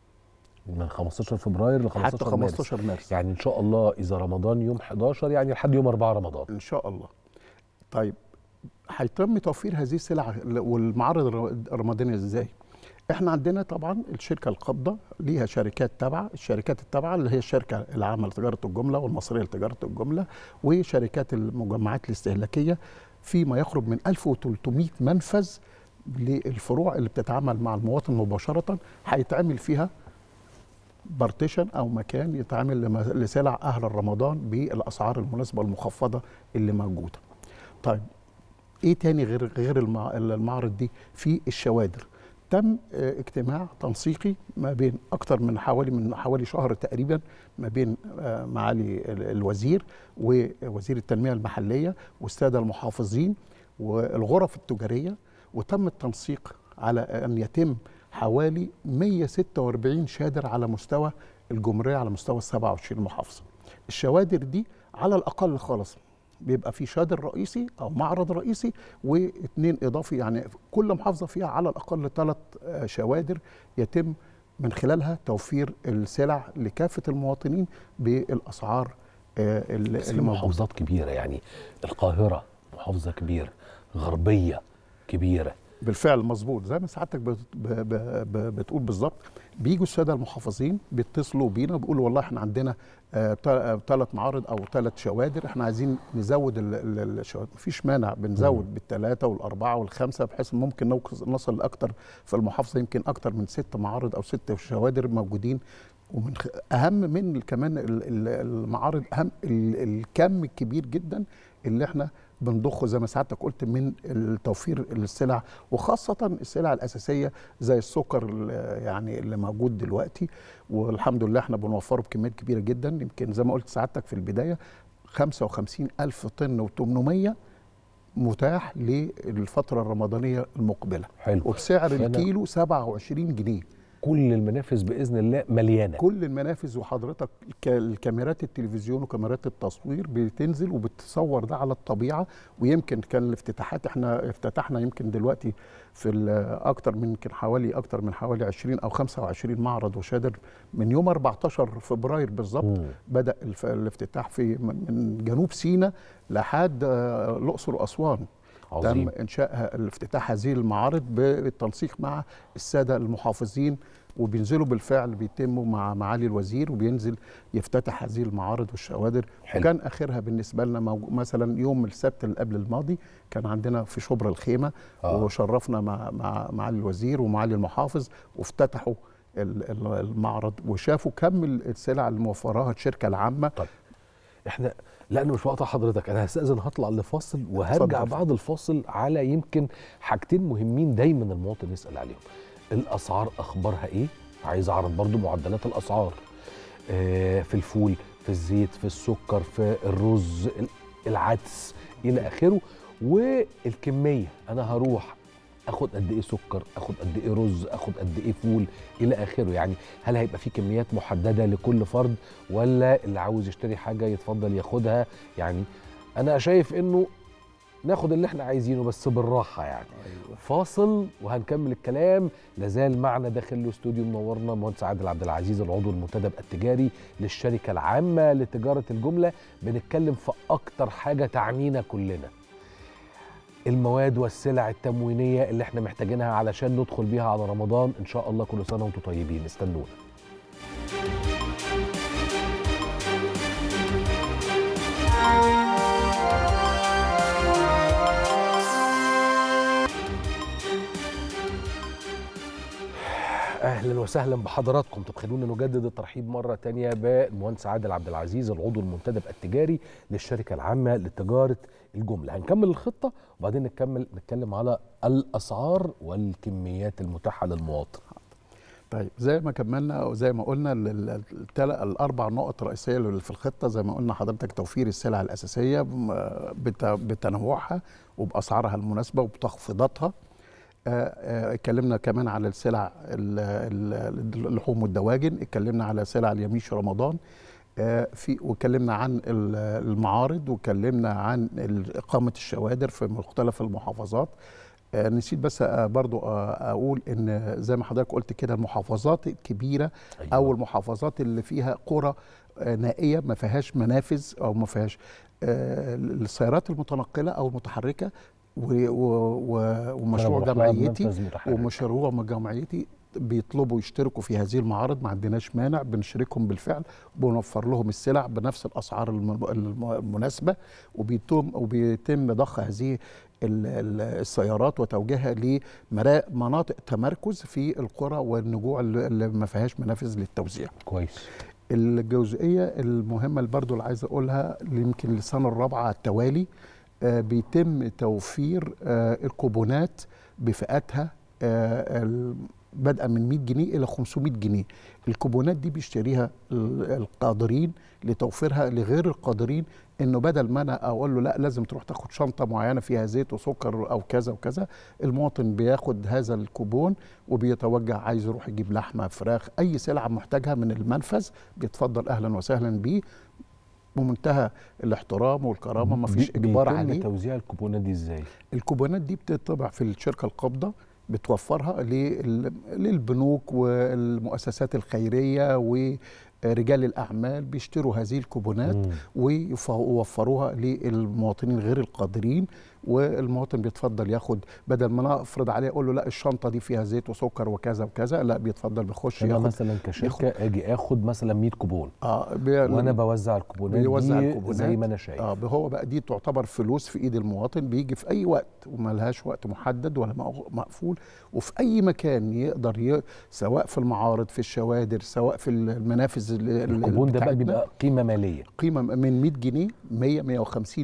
من 15 فبراير ل 15 حتى مارس 15 مارس يعني ان شاء الله اذا رمضان يوم 11 يعني لحد يوم 4 رمضان ان شاء الله طيب هيتم توفير هذه السلع والمعارض الر- الرمضانيه ازاي احنا عندنا طبعا الشركه القابضه ليها شركات تابعه الشركات التابعه اللي هي الشركه العامه لتجاره الجمله والمصريه لتجاره الجمله وشركات المجمعات الاستهلاكيه في ما يقرب من 1300 منفذ للفروع اللي بتتعامل مع المواطن مباشره هيتعمل فيها بارتيشن او مكان يتعامل لم- لسلع اهل رمضان بالاسعار المناسبه المخفضه اللي موجوده. طيب ايه تاني غير غير المع- المعرض دي في الشوادر تم آه، اجتماع تنسيقي ما بين اكتر من حوالي من حوالي شهر تقريبا ما بين آه، معالي ال- الوزير ووزير التنميه المحليه والساده المحافظين والغرف التجاريه وتم التنسيق على ان يتم حوالي 146 شادر على مستوى الجمهوريه على مستوى ال 27 محافظه. الشوادر دي على الاقل خالص بيبقى في شادر رئيسي او معرض رئيسي واثنين اضافي يعني كل محافظه فيها على الاقل ثلاث شوادر يتم من خلالها توفير السلع لكافه المواطنين بالاسعار آه، اللي بس اللي في موجوده محافظات كبيره يعني القاهره محافظه كبيره غربيه كبيره بالفعل مظبوط زي ما سعادتك بت- ب- ب- ب- بتقول بالظبط بيجوا الساده المحافظين بيتصلوا بينا بيقولوا والله احنا عندنا ثلاث معارض او ثلاث شوادر احنا عايزين نزود ال- ال- الشوادر مفيش مانع بنزود بالثلاثه والاربعه والخمسه بحيث ممكن نوصل- نصل لاكثر في المحافظه يمكن اكثر من ست معارض او ست شوادر موجودين ومن خ... اهم من كمان ال- ال- المعارض اهم ال- الكم الكبير جدا اللي احنا بنضخه زي ما سعادتك قلت من التوفير السلع وخاصة السلع الأساسية زي السكر ال- يعني اللي موجود دلوقتي والحمد لله احنا بنوفره بكميات كبيرة جدا يمكن زي ما قلت سعادتك في البداية 55 ألف طن و800 متاح للفترة الرمضانية المقبلة حلو وبسعر فأنا- الكيلو 27 جنيه كل المنافذ باذن الله مليانه كل المنافذ وحضرتك ك- الكاميرات التلفزيون وكاميرات التصوير بتنزل وبتصور ده على الطبيعه ويمكن كان الافتتاحات احنا افتتحنا يمكن دلوقتي في ال- اكتر من يمكن حوالي اكتر من حوالي 20 او 25 معرض وشادر من يوم 14 فبراير بالظبط مم. بدا الف- الافتتاح في من من جنوب سيناء لحد آه، الاقصر واسوان عظيم تم انشاء الافتتاح هذه المعارض بالتنسيق مع الساده المحافظين وبينزلوا بالفعل بيتموا مع معالي الوزير وبينزل يفتتح هذه المعارض والشوادر حلو. وكان اخرها بالنسبه لنا موج- مثلا يوم السبت اللي قبل الماضي كان عندنا في شبرا الخيمه آه. وشرفنا مع مع معالي الوزير ومعالي المحافظ وافتتحوا ال- ال- المعرض وشافوا كم السلع اللي موفراها الشركه العامه طيب احنا لانه مش وقت حضرتك انا هستاذن هطلع لفاصل وهرجع اتفضل. بعد الفاصل على يمكن حاجتين مهمين دايما المواطن يسال عليهم الاسعار اخبارها ايه عايز اعرف برضو معدلات الاسعار آه في الفول في الزيت في السكر في الرز ال- العدس الى اخره والكميه انا هروح اخد قد ايه سكر اخد قد ايه رز اخد قد ايه فول الى اخره يعني هل هيبقى في كميات محدده لكل فرد ولا اللي عاوز يشتري حاجه يتفضل ياخدها يعني انا شايف انه ناخد اللي احنا عايزينه بس بالراحه يعني فاصل وهنكمل الكلام لازال معنا داخل الاستوديو منورنا مهندس عادل عبد العزيز العضو المنتدب التجاري للشركه العامه لتجاره الجمله بنتكلم في اكتر حاجه تعنينا كلنا المواد والسلع التموينيه اللي احنا محتاجينها علشان ندخل بيها على رمضان ان شاء الله كل سنه وانتم طيبين استنونا اهلا وسهلا بحضراتكم طب خلونا نجدد الترحيب مره تانية بالمهندس عادل عبد العزيز العضو المنتدب التجاري للشركه العامه لتجاره الجمله هنكمل الخطه وبعدين نكمل نتكلم على الاسعار والكميات المتاحه للمواطن طيب زي ما كملنا وزي ما قلنا ال- ال- التل- الاربع نقط رئيسيه اللي في الخطه زي ما قلنا حضرتك توفير السلع الاساسيه بم- بت- بتنوعها وباسعارها المناسبه وبتخفيضاتها آه، آه، اتكلمنا كمان على السلع ال- ال- اللحوم والدواجن اتكلمنا على سلع اليميش رمضان آه، في واتكلمنا عن ال- المعارض واتكلمنا عن ال- اقامه الشوادر في مختلف المحافظات آه، نسيت بس آه، برضو آه، اقول ان زي ما حضرتك قلت كده المحافظات الكبيره أيوة. او المحافظات اللي فيها قرى آه، نائيه ما فيهاش منافذ او ما فيهاش آه، السيارات المتنقله او المتحركه و- و- و- ومشروع أنا بروح لها جمعيتي بمنفذ متحرك. ومشروع من جمعيتي بيطلبوا يشتركوا في هذه المعارض ما عندناش مانع بنشاركهم بالفعل بنوفر لهم السلع بنفس الاسعار الم- الم- المناسبه وبيتم وبيتم ضخ هذه ال- ال- السيارات وتوجيهها لمناطق تمركز في القرى والنجوع اللي اللي ما فيهاش منافذ للتوزيع كويس الجزئيه المهمه اللي برضو اللي عايز اقولها اللي يمكن السنه الرابعه على التوالي آه، بيتم توفير آه، الكوبونات بفئاتها آه، ال- بادئه من 100 جنيه الى 500 جنيه الكوبونات دي بيشتريها ال- القادرين لتوفيرها لغير القادرين انه بدل ما انا اقول له لا لازم تروح تاخد شنطه معينه فيها زيت وسكر او كذا وكذا المواطن بياخد هذا الكوبون وبيتوجه عايز يروح يجيب لحمه فراخ اي سلعه محتاجها من المنفذ بيتفضل اهلا وسهلا بيه بمنتهى الاحترام والكرامه ما فيش بي- اجبار بيتم عليه توزيع الكوبونات دي ازاي؟ الكوبونات دي بتطبع في الشركه القابضه بتوفرها لل- للبنوك والمؤسسات الخيريه ورجال الاعمال بيشتروا هذه الكوبونات مم. ويف- ويوفروها للمواطنين غير القادرين والمواطن بيتفضل ياخد بدل ما انا افرض عليه اقول له لا الشنطه دي فيها زيت وسكر وكذا وكذا لا بيتفضل بيخش انا ياخد مثلا كشركه اجي اخد مثلا 100 كوبون اه بي- وانا بوزع الكوبونات بيوزع دي الكوبونات زي ما انا شايف اه هو بقى دي تعتبر فلوس في ايد المواطن بيجي في اي وقت وما لهاش وقت محدد ولا مق- مقفول وفي اي مكان يقدر ي... سواء في المعارض في الشوادر سواء في المنافذ ال- ال- الكوبون ده بقى بتاعتنا. بيبقى قيمه ماليه قيمه من 100 جنيه 100 150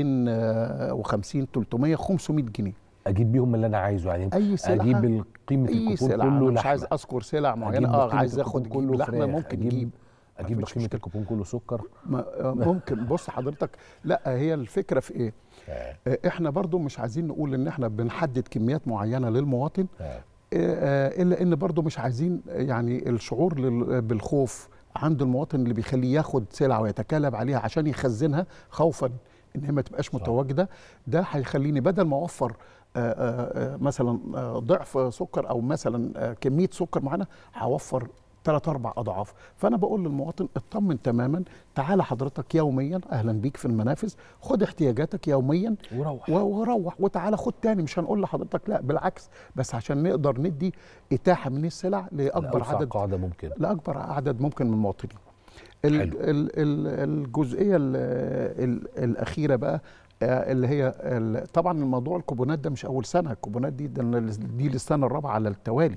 250 300 500 جنيه اجيب بيهم اللي انا عايزه يعني اي سلعه اجيب قيمه اي الكوبون سلعه كله أنا مش لحمة. عايز اذكر سلع معينه أجيب اه بقيمة عايز الكوبون اخد كله لحمه فراخ. ممكن اجيب نجيب اجيب مفيش بقيمه مشكلة. الكوبون كله سكر ما آه، ممكن بص حضرتك لا هي الفكره في ايه آه. آه، احنا برضو مش عايزين نقول ان احنا بنحدد كميات معينه للمواطن آه. آه، آه، الا ان برضو مش عايزين آه، يعني الشعور لل- بالخوف عند المواطن اللي بيخليه ياخد سلعه ويتكالب عليها عشان يخزنها خوفا ان هي ما تبقاش متواجده ده هيخليني بدل ما اوفر آه، آه، آه، مثلا آه، ضعف سكر او مثلا آه، كميه سكر معينه هوفر ثلاث اربع اضعاف فانا بقول للمواطن اطمن تماما تعالى حضرتك يوميا اهلا بيك في المنافذ خد احتياجاتك يوميا وروح و- وروح وتعالى خد تاني مش هنقول لحضرتك لا بالعكس بس عشان نقدر ندي اتاحه من السلع لاكبر لأوسع عدد قاعده ممكن لاكبر عدد ممكن من المواطنين ال- حلو. ال- ال- الجزئيه ال- ال- الاخيره بقى آه، اللي هي ال- طبعا الموضوع الكوبونات ده مش اول سنه الكوبونات دي ده دي للسنه الرابعه على التوالي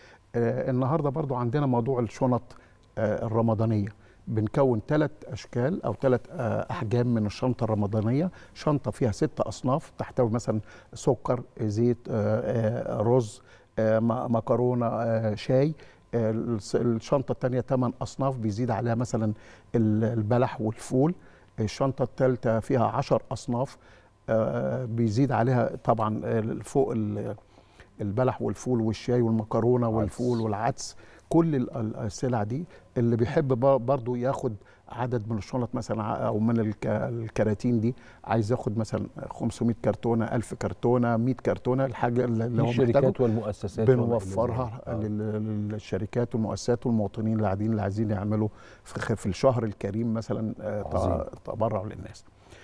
آه، النهارده برضو عندنا موضوع الشنط آه، الرمضانيه بنكون ثلاث اشكال او ثلاث احجام من الشنطه الرمضانيه شنطه فيها ست اصناف تحتوي مثلا سكر زيت آه، آه، رز آه، م- مكرونه آه، شاي آه، الس- الشنطه الثانيه ثمان اصناف بيزيد عليها مثلا ال- البلح والفول الشنطه الثالثه فيها عشر اصناف آه، بيزيد عليها طبعا آه، فوق ال- البلح والفول والشاي والمكرونه والفول والعدس كل ال- ال- السلع دي اللي بيحب بر- برضو ياخد عدد من الشنط مثلا ع- او من الك- الكراتين دي عايز ياخد مثلا 500 كرتونه 1000 كرتونه 100 كرتونه الحاجه اللي هو محتاجه الشركات والمؤسسات وما إلى بنوفرها ذلك. آه. لل- للشركات والمؤسسات والمواطنين اللي قاعدين اللي عايزين يعملوا في في الشهر الكريم مثلا آه، ت- عظيم. تبرع للناس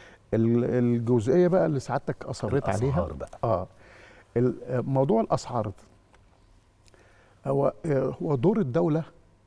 ال- الجزئيه بقى اللي سعادتك اصريت عليها الأسعار بقى. اه ال- آه، موضوع الاسعار ده هو آه، هو دور الدوله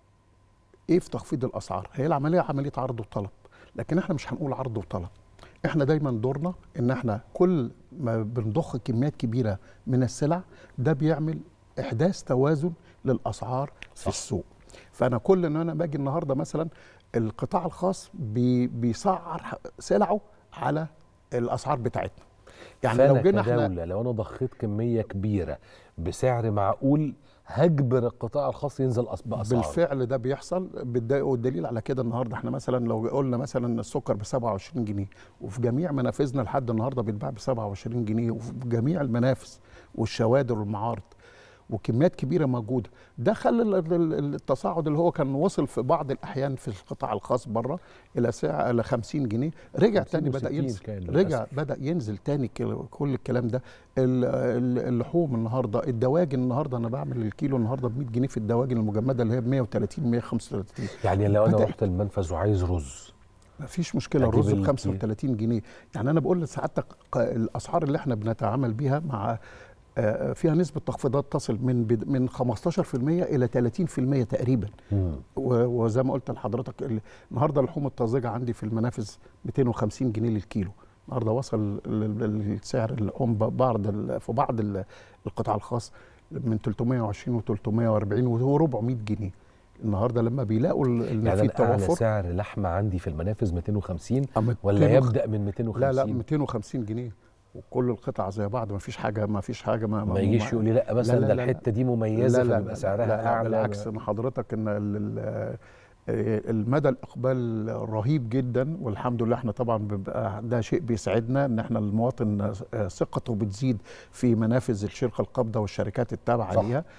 ايه في تخفيض الاسعار هي العمليه عمليه عرض وطلب لكن احنا مش هنقول عرض وطلب احنا دايما دورنا ان احنا كل ما بنضخ كميات كبيره من السلع ده بيعمل احداث توازن للاسعار في صح. السوق فانا كل ان انا باجي النهارده مثلا القطاع الخاص بي بيسعر ح- سلعه على الاسعار بتاعتنا يعني فأنا لو جينا احنا كدولة لو انا ضخيت كميه كبيره بسعر معقول هجبر القطاع الخاص ينزل أس- باسعار بالفعل ده بيحصل بالد- والدليل على كده النهارده احنا مثلا لو قلنا مثلا السكر ب 27 جنيه وفي جميع منافذنا لحد النهارده بيتباع ب 27 جنيه وفي جميع المنافذ والشوادر والمعارض وكميات كبيره موجوده ده خلى ال- ال- التصاعد اللي هو كان وصل في بعض الاحيان في القطاع الخاص بره الى سعر الى 50 جنيه رجع 50 تاني بدا و60 ينزل كان رجع للأسف. بدا ينزل تاني ك- كل الكلام ده ال- ال- اللحوم النهارده الدواجن النهارده انا بعمل الكيلو النهارده ب 100 جنيه في الدواجن المجمده اللي هي ب 130 135 يعني لو انا بدأ- رحت المنفذ وعايز رز ما فيش مشكله أجيب الرز ب الكيلو. 35 جنيه يعني انا بقول لسعادتك ق- الاسعار اللي احنا بنتعامل بيها مع آه، فيها نسبه تخفيضات تصل من بد- من 15% الى 30% تقريبا مم. و- وزي ما قلت لحضرتك ال- النهارده اللحوم الطازجه عندي في المنافذ 250 جنيه للكيلو النهارده وصل ال- ال- السعر اللحوم ب- بعض ال- في بعض ال- القطاع الخاص من 320 و340 وهو 400 جنيه النهارده لما بيلاقوا ال- ان يعني في أنا اعلى توافر سعر لحمه عندي في المنافذ 250 أما ولا 200 يبدا من 250 لا لا 250 جنيه وكل القطع زي بعض ما فيش حاجه ما فيش حاجه ما, ما يجيش يقول لي لا مثلا لا ده لا لا. الحته دي مميزه لا لا فبيبقى لا سعرها لا لا اعلى بالعكس ان حضرتك ان ال- ال- آه، المدى الاقبال رهيب جدا والحمد لله احنا طبعا بيبقى ده شيء بيسعدنا ان احنا المواطن آه، ثقته بتزيد في منافذ الشركه القابضه والشركات التابعه صح. ليها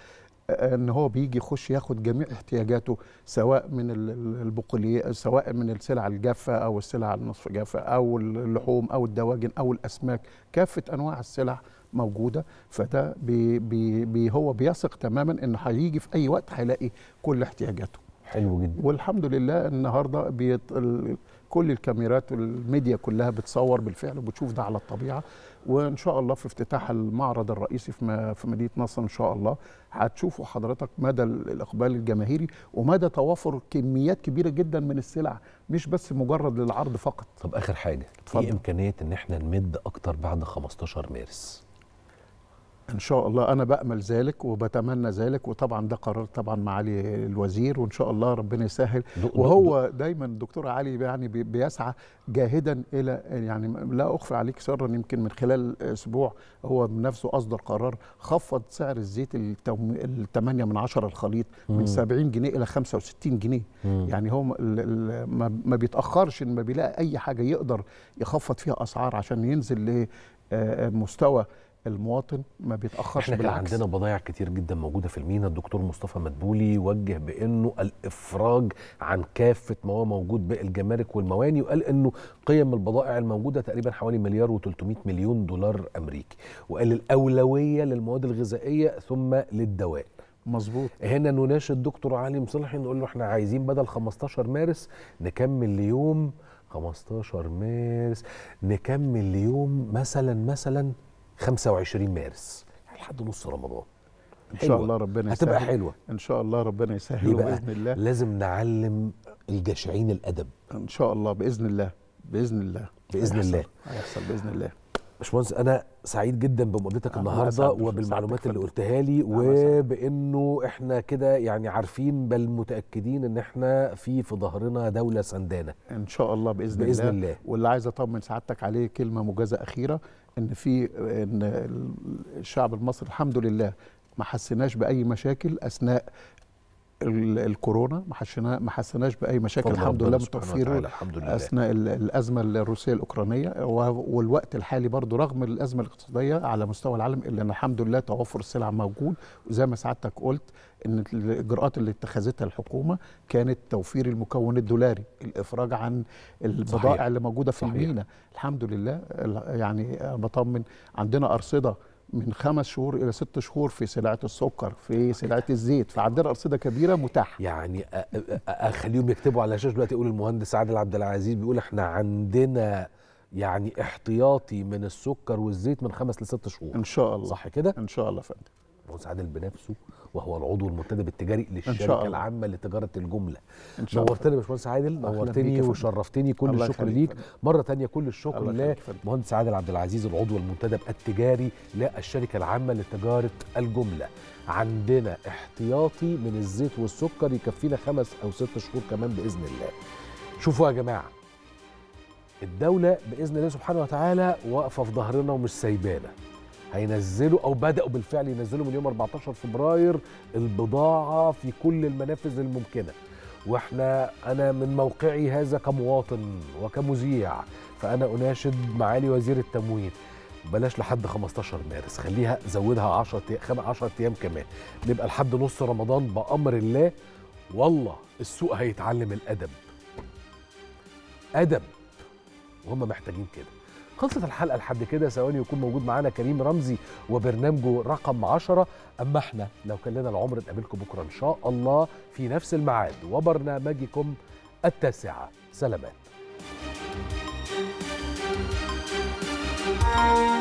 آه، ان هو بيجي يخش ياخد جميع احتياجاته سواء من ال- ال- البقوليات سواء من السلع الجافه او السلع النصف جافه او اللحوم او الدواجن او الاسماك كافه انواع السلع موجوده فده بي بي بي هو بيثق تماما ان هيجي في اي وقت هيلاقي كل احتياجاته حلو جدا والحمد لله النهارده بيت ال- كل الكاميرات والميديا كلها بتصور بالفعل وبتشوف ده على الطبيعه وان شاء الله في افتتاح المعرض الرئيسي في م- في مدينه نصر ان شاء الله هتشوفوا حضرتك مدى ال- الاقبال الجماهيري ومدى توافر كميات كبيره جدا من السلع مش بس مجرد للعرض فقط طب اخر حاجه اتفضل. في امكانيه ان احنا نمد اكتر بعد 15 مارس ان شاء الله انا بامل ذلك وبتمنى ذلك وطبعا ده قرار طبعا معالي الوزير وان شاء الله ربنا يسهل دو- دو- وهو دايما الدكتور علي يعني بي- بيسعى جاهدا الى يعني لا اخفي عليك سرا يمكن من خلال اسبوع هو بنفسه اصدر قرار خفض سعر الزيت التوم... الثمانية من عشرة الخليط مم. من 70 جنيه الى 65 جنيه مم. يعني هو م- ال- ال- ما ما بيتاخرش ان ما بيلاقي اي حاجه يقدر يخفض فيها اسعار عشان ينزل لمستوى المواطن ما بيتاخرش احنا كان بالعكس عندنا بضائع كتير جدا موجوده في المينا الدكتور مصطفى مدبولي وجه بانه الافراج عن كافه ما هو موجود بالجمارك والمواني وقال انه قيم البضائع الموجوده تقريبا حوالي مليار و300 مليون دولار امريكي وقال الاولويه للمواد الغذائيه ثم للدواء مظبوط هنا نناشد دكتور علي مصلحي نقول له احنا عايزين بدل 15 مارس نكمل ليوم 15 مارس نكمل ليوم مثلا مثلا 25 مارس يعني لحد نص رمضان ان حلوة. شاء الله ربنا يسهل هتبقى حلوه ان شاء الله ربنا ليه يسهل بقى؟ باذن الله لازم نعلم الجشعين الادب ان شاء الله باذن الله باذن الله بإذن هيحصل. الله. هيحصل باذن الله باشمهندس انا سعيد جدا بمقابلتك أنا النهارده أسعد بفرصتك وبالمعلومات اللي فندم. قلتها لي أنا أسعد. وبانه احنا كده يعني عارفين بل متاكدين ان احنا في في ظهرنا دوله سندانه ان شاء الله باذن, بإذن الله. الله. واللي عايز اطمن سعادتك عليه كلمه موجزه اخيره ان في ان الشعب المصري الحمد لله ما حسناش باي مشاكل اثناء ال- الكورونا ما حسنا ما حسناش باي مشاكل بفضل الحمد ربنا لله من سبحانه توفيره وتعالى، الحمد لله. اثناء ال- الازمه الروسيه الاوكرانيه و- والوقت الحالي برضو رغم الازمه الاقتصاديه على مستوى العالم الا ان الحمد لله توفر السلع موجود وزي ما سعادتك قلت ان الاجراءات اللي اتخذتها الحكومه كانت توفير المكون الدولاري الافراج عن البضائع صحيح. اللي موجوده في صحيح. المينا الحمد لله ال- يعني أنا بطمن عندنا ارصده من خمس شهور الى ست شهور في سلعه السكر في سلعه الزيت فعندنا ارصده كبيره متاحه يعني أ- أ- أ- اخليهم يكتبوا على الشاشه دلوقتي يقول المهندس عادل عبد العزيز بيقول احنا عندنا يعني احتياطي من السكر والزيت من خمس لست شهور ان شاء الله صح كده؟ ان شاء الله يا فندم المهندس عادل بنفسه وهو العضو المنتدب التجاري شاء للشركه الله. العامه لتجاره الجمله ان شاء الله نورتني يا باشمهندس عادل أهلاً بيك نورتني يا فندم. وشرفتني كل الله الشكر يخليك ليك يا فندم. مره تانية كل الشكر الله لله يخليك يا فندم. مهندس عادل عبد العزيز العضو المنتدب التجاري للشركه العامه لتجاره الجمله عندنا احتياطي من الزيت والسكر يكفينا خمس او ست شهور كمان باذن الله شوفوا يا جماعه الدوله باذن الله سبحانه وتعالى واقفه في ظهرنا ومش سايبانا هينزلوا او بداوا بالفعل ينزلوا من يوم 14 فبراير البضاعه في كل المنافذ الممكنه واحنا انا من موقعي هذا كمواطن وكمذيع فانا اناشد معالي وزير التموين بلاش لحد 15 مارس خليها زودها 10 10 ايام كمان نبقى لحد نص رمضان بامر الله والله السوق هيتعلم الادب ادب وهم محتاجين كده خلصت الحلقه لحد كده ثواني يكون موجود معانا كريم رمزي وبرنامجه رقم 10 اما احنا لو كان لنا العمر نقابلكم بكره ان شاء الله في نفس الميعاد وبرنامجكم التاسعه سلامات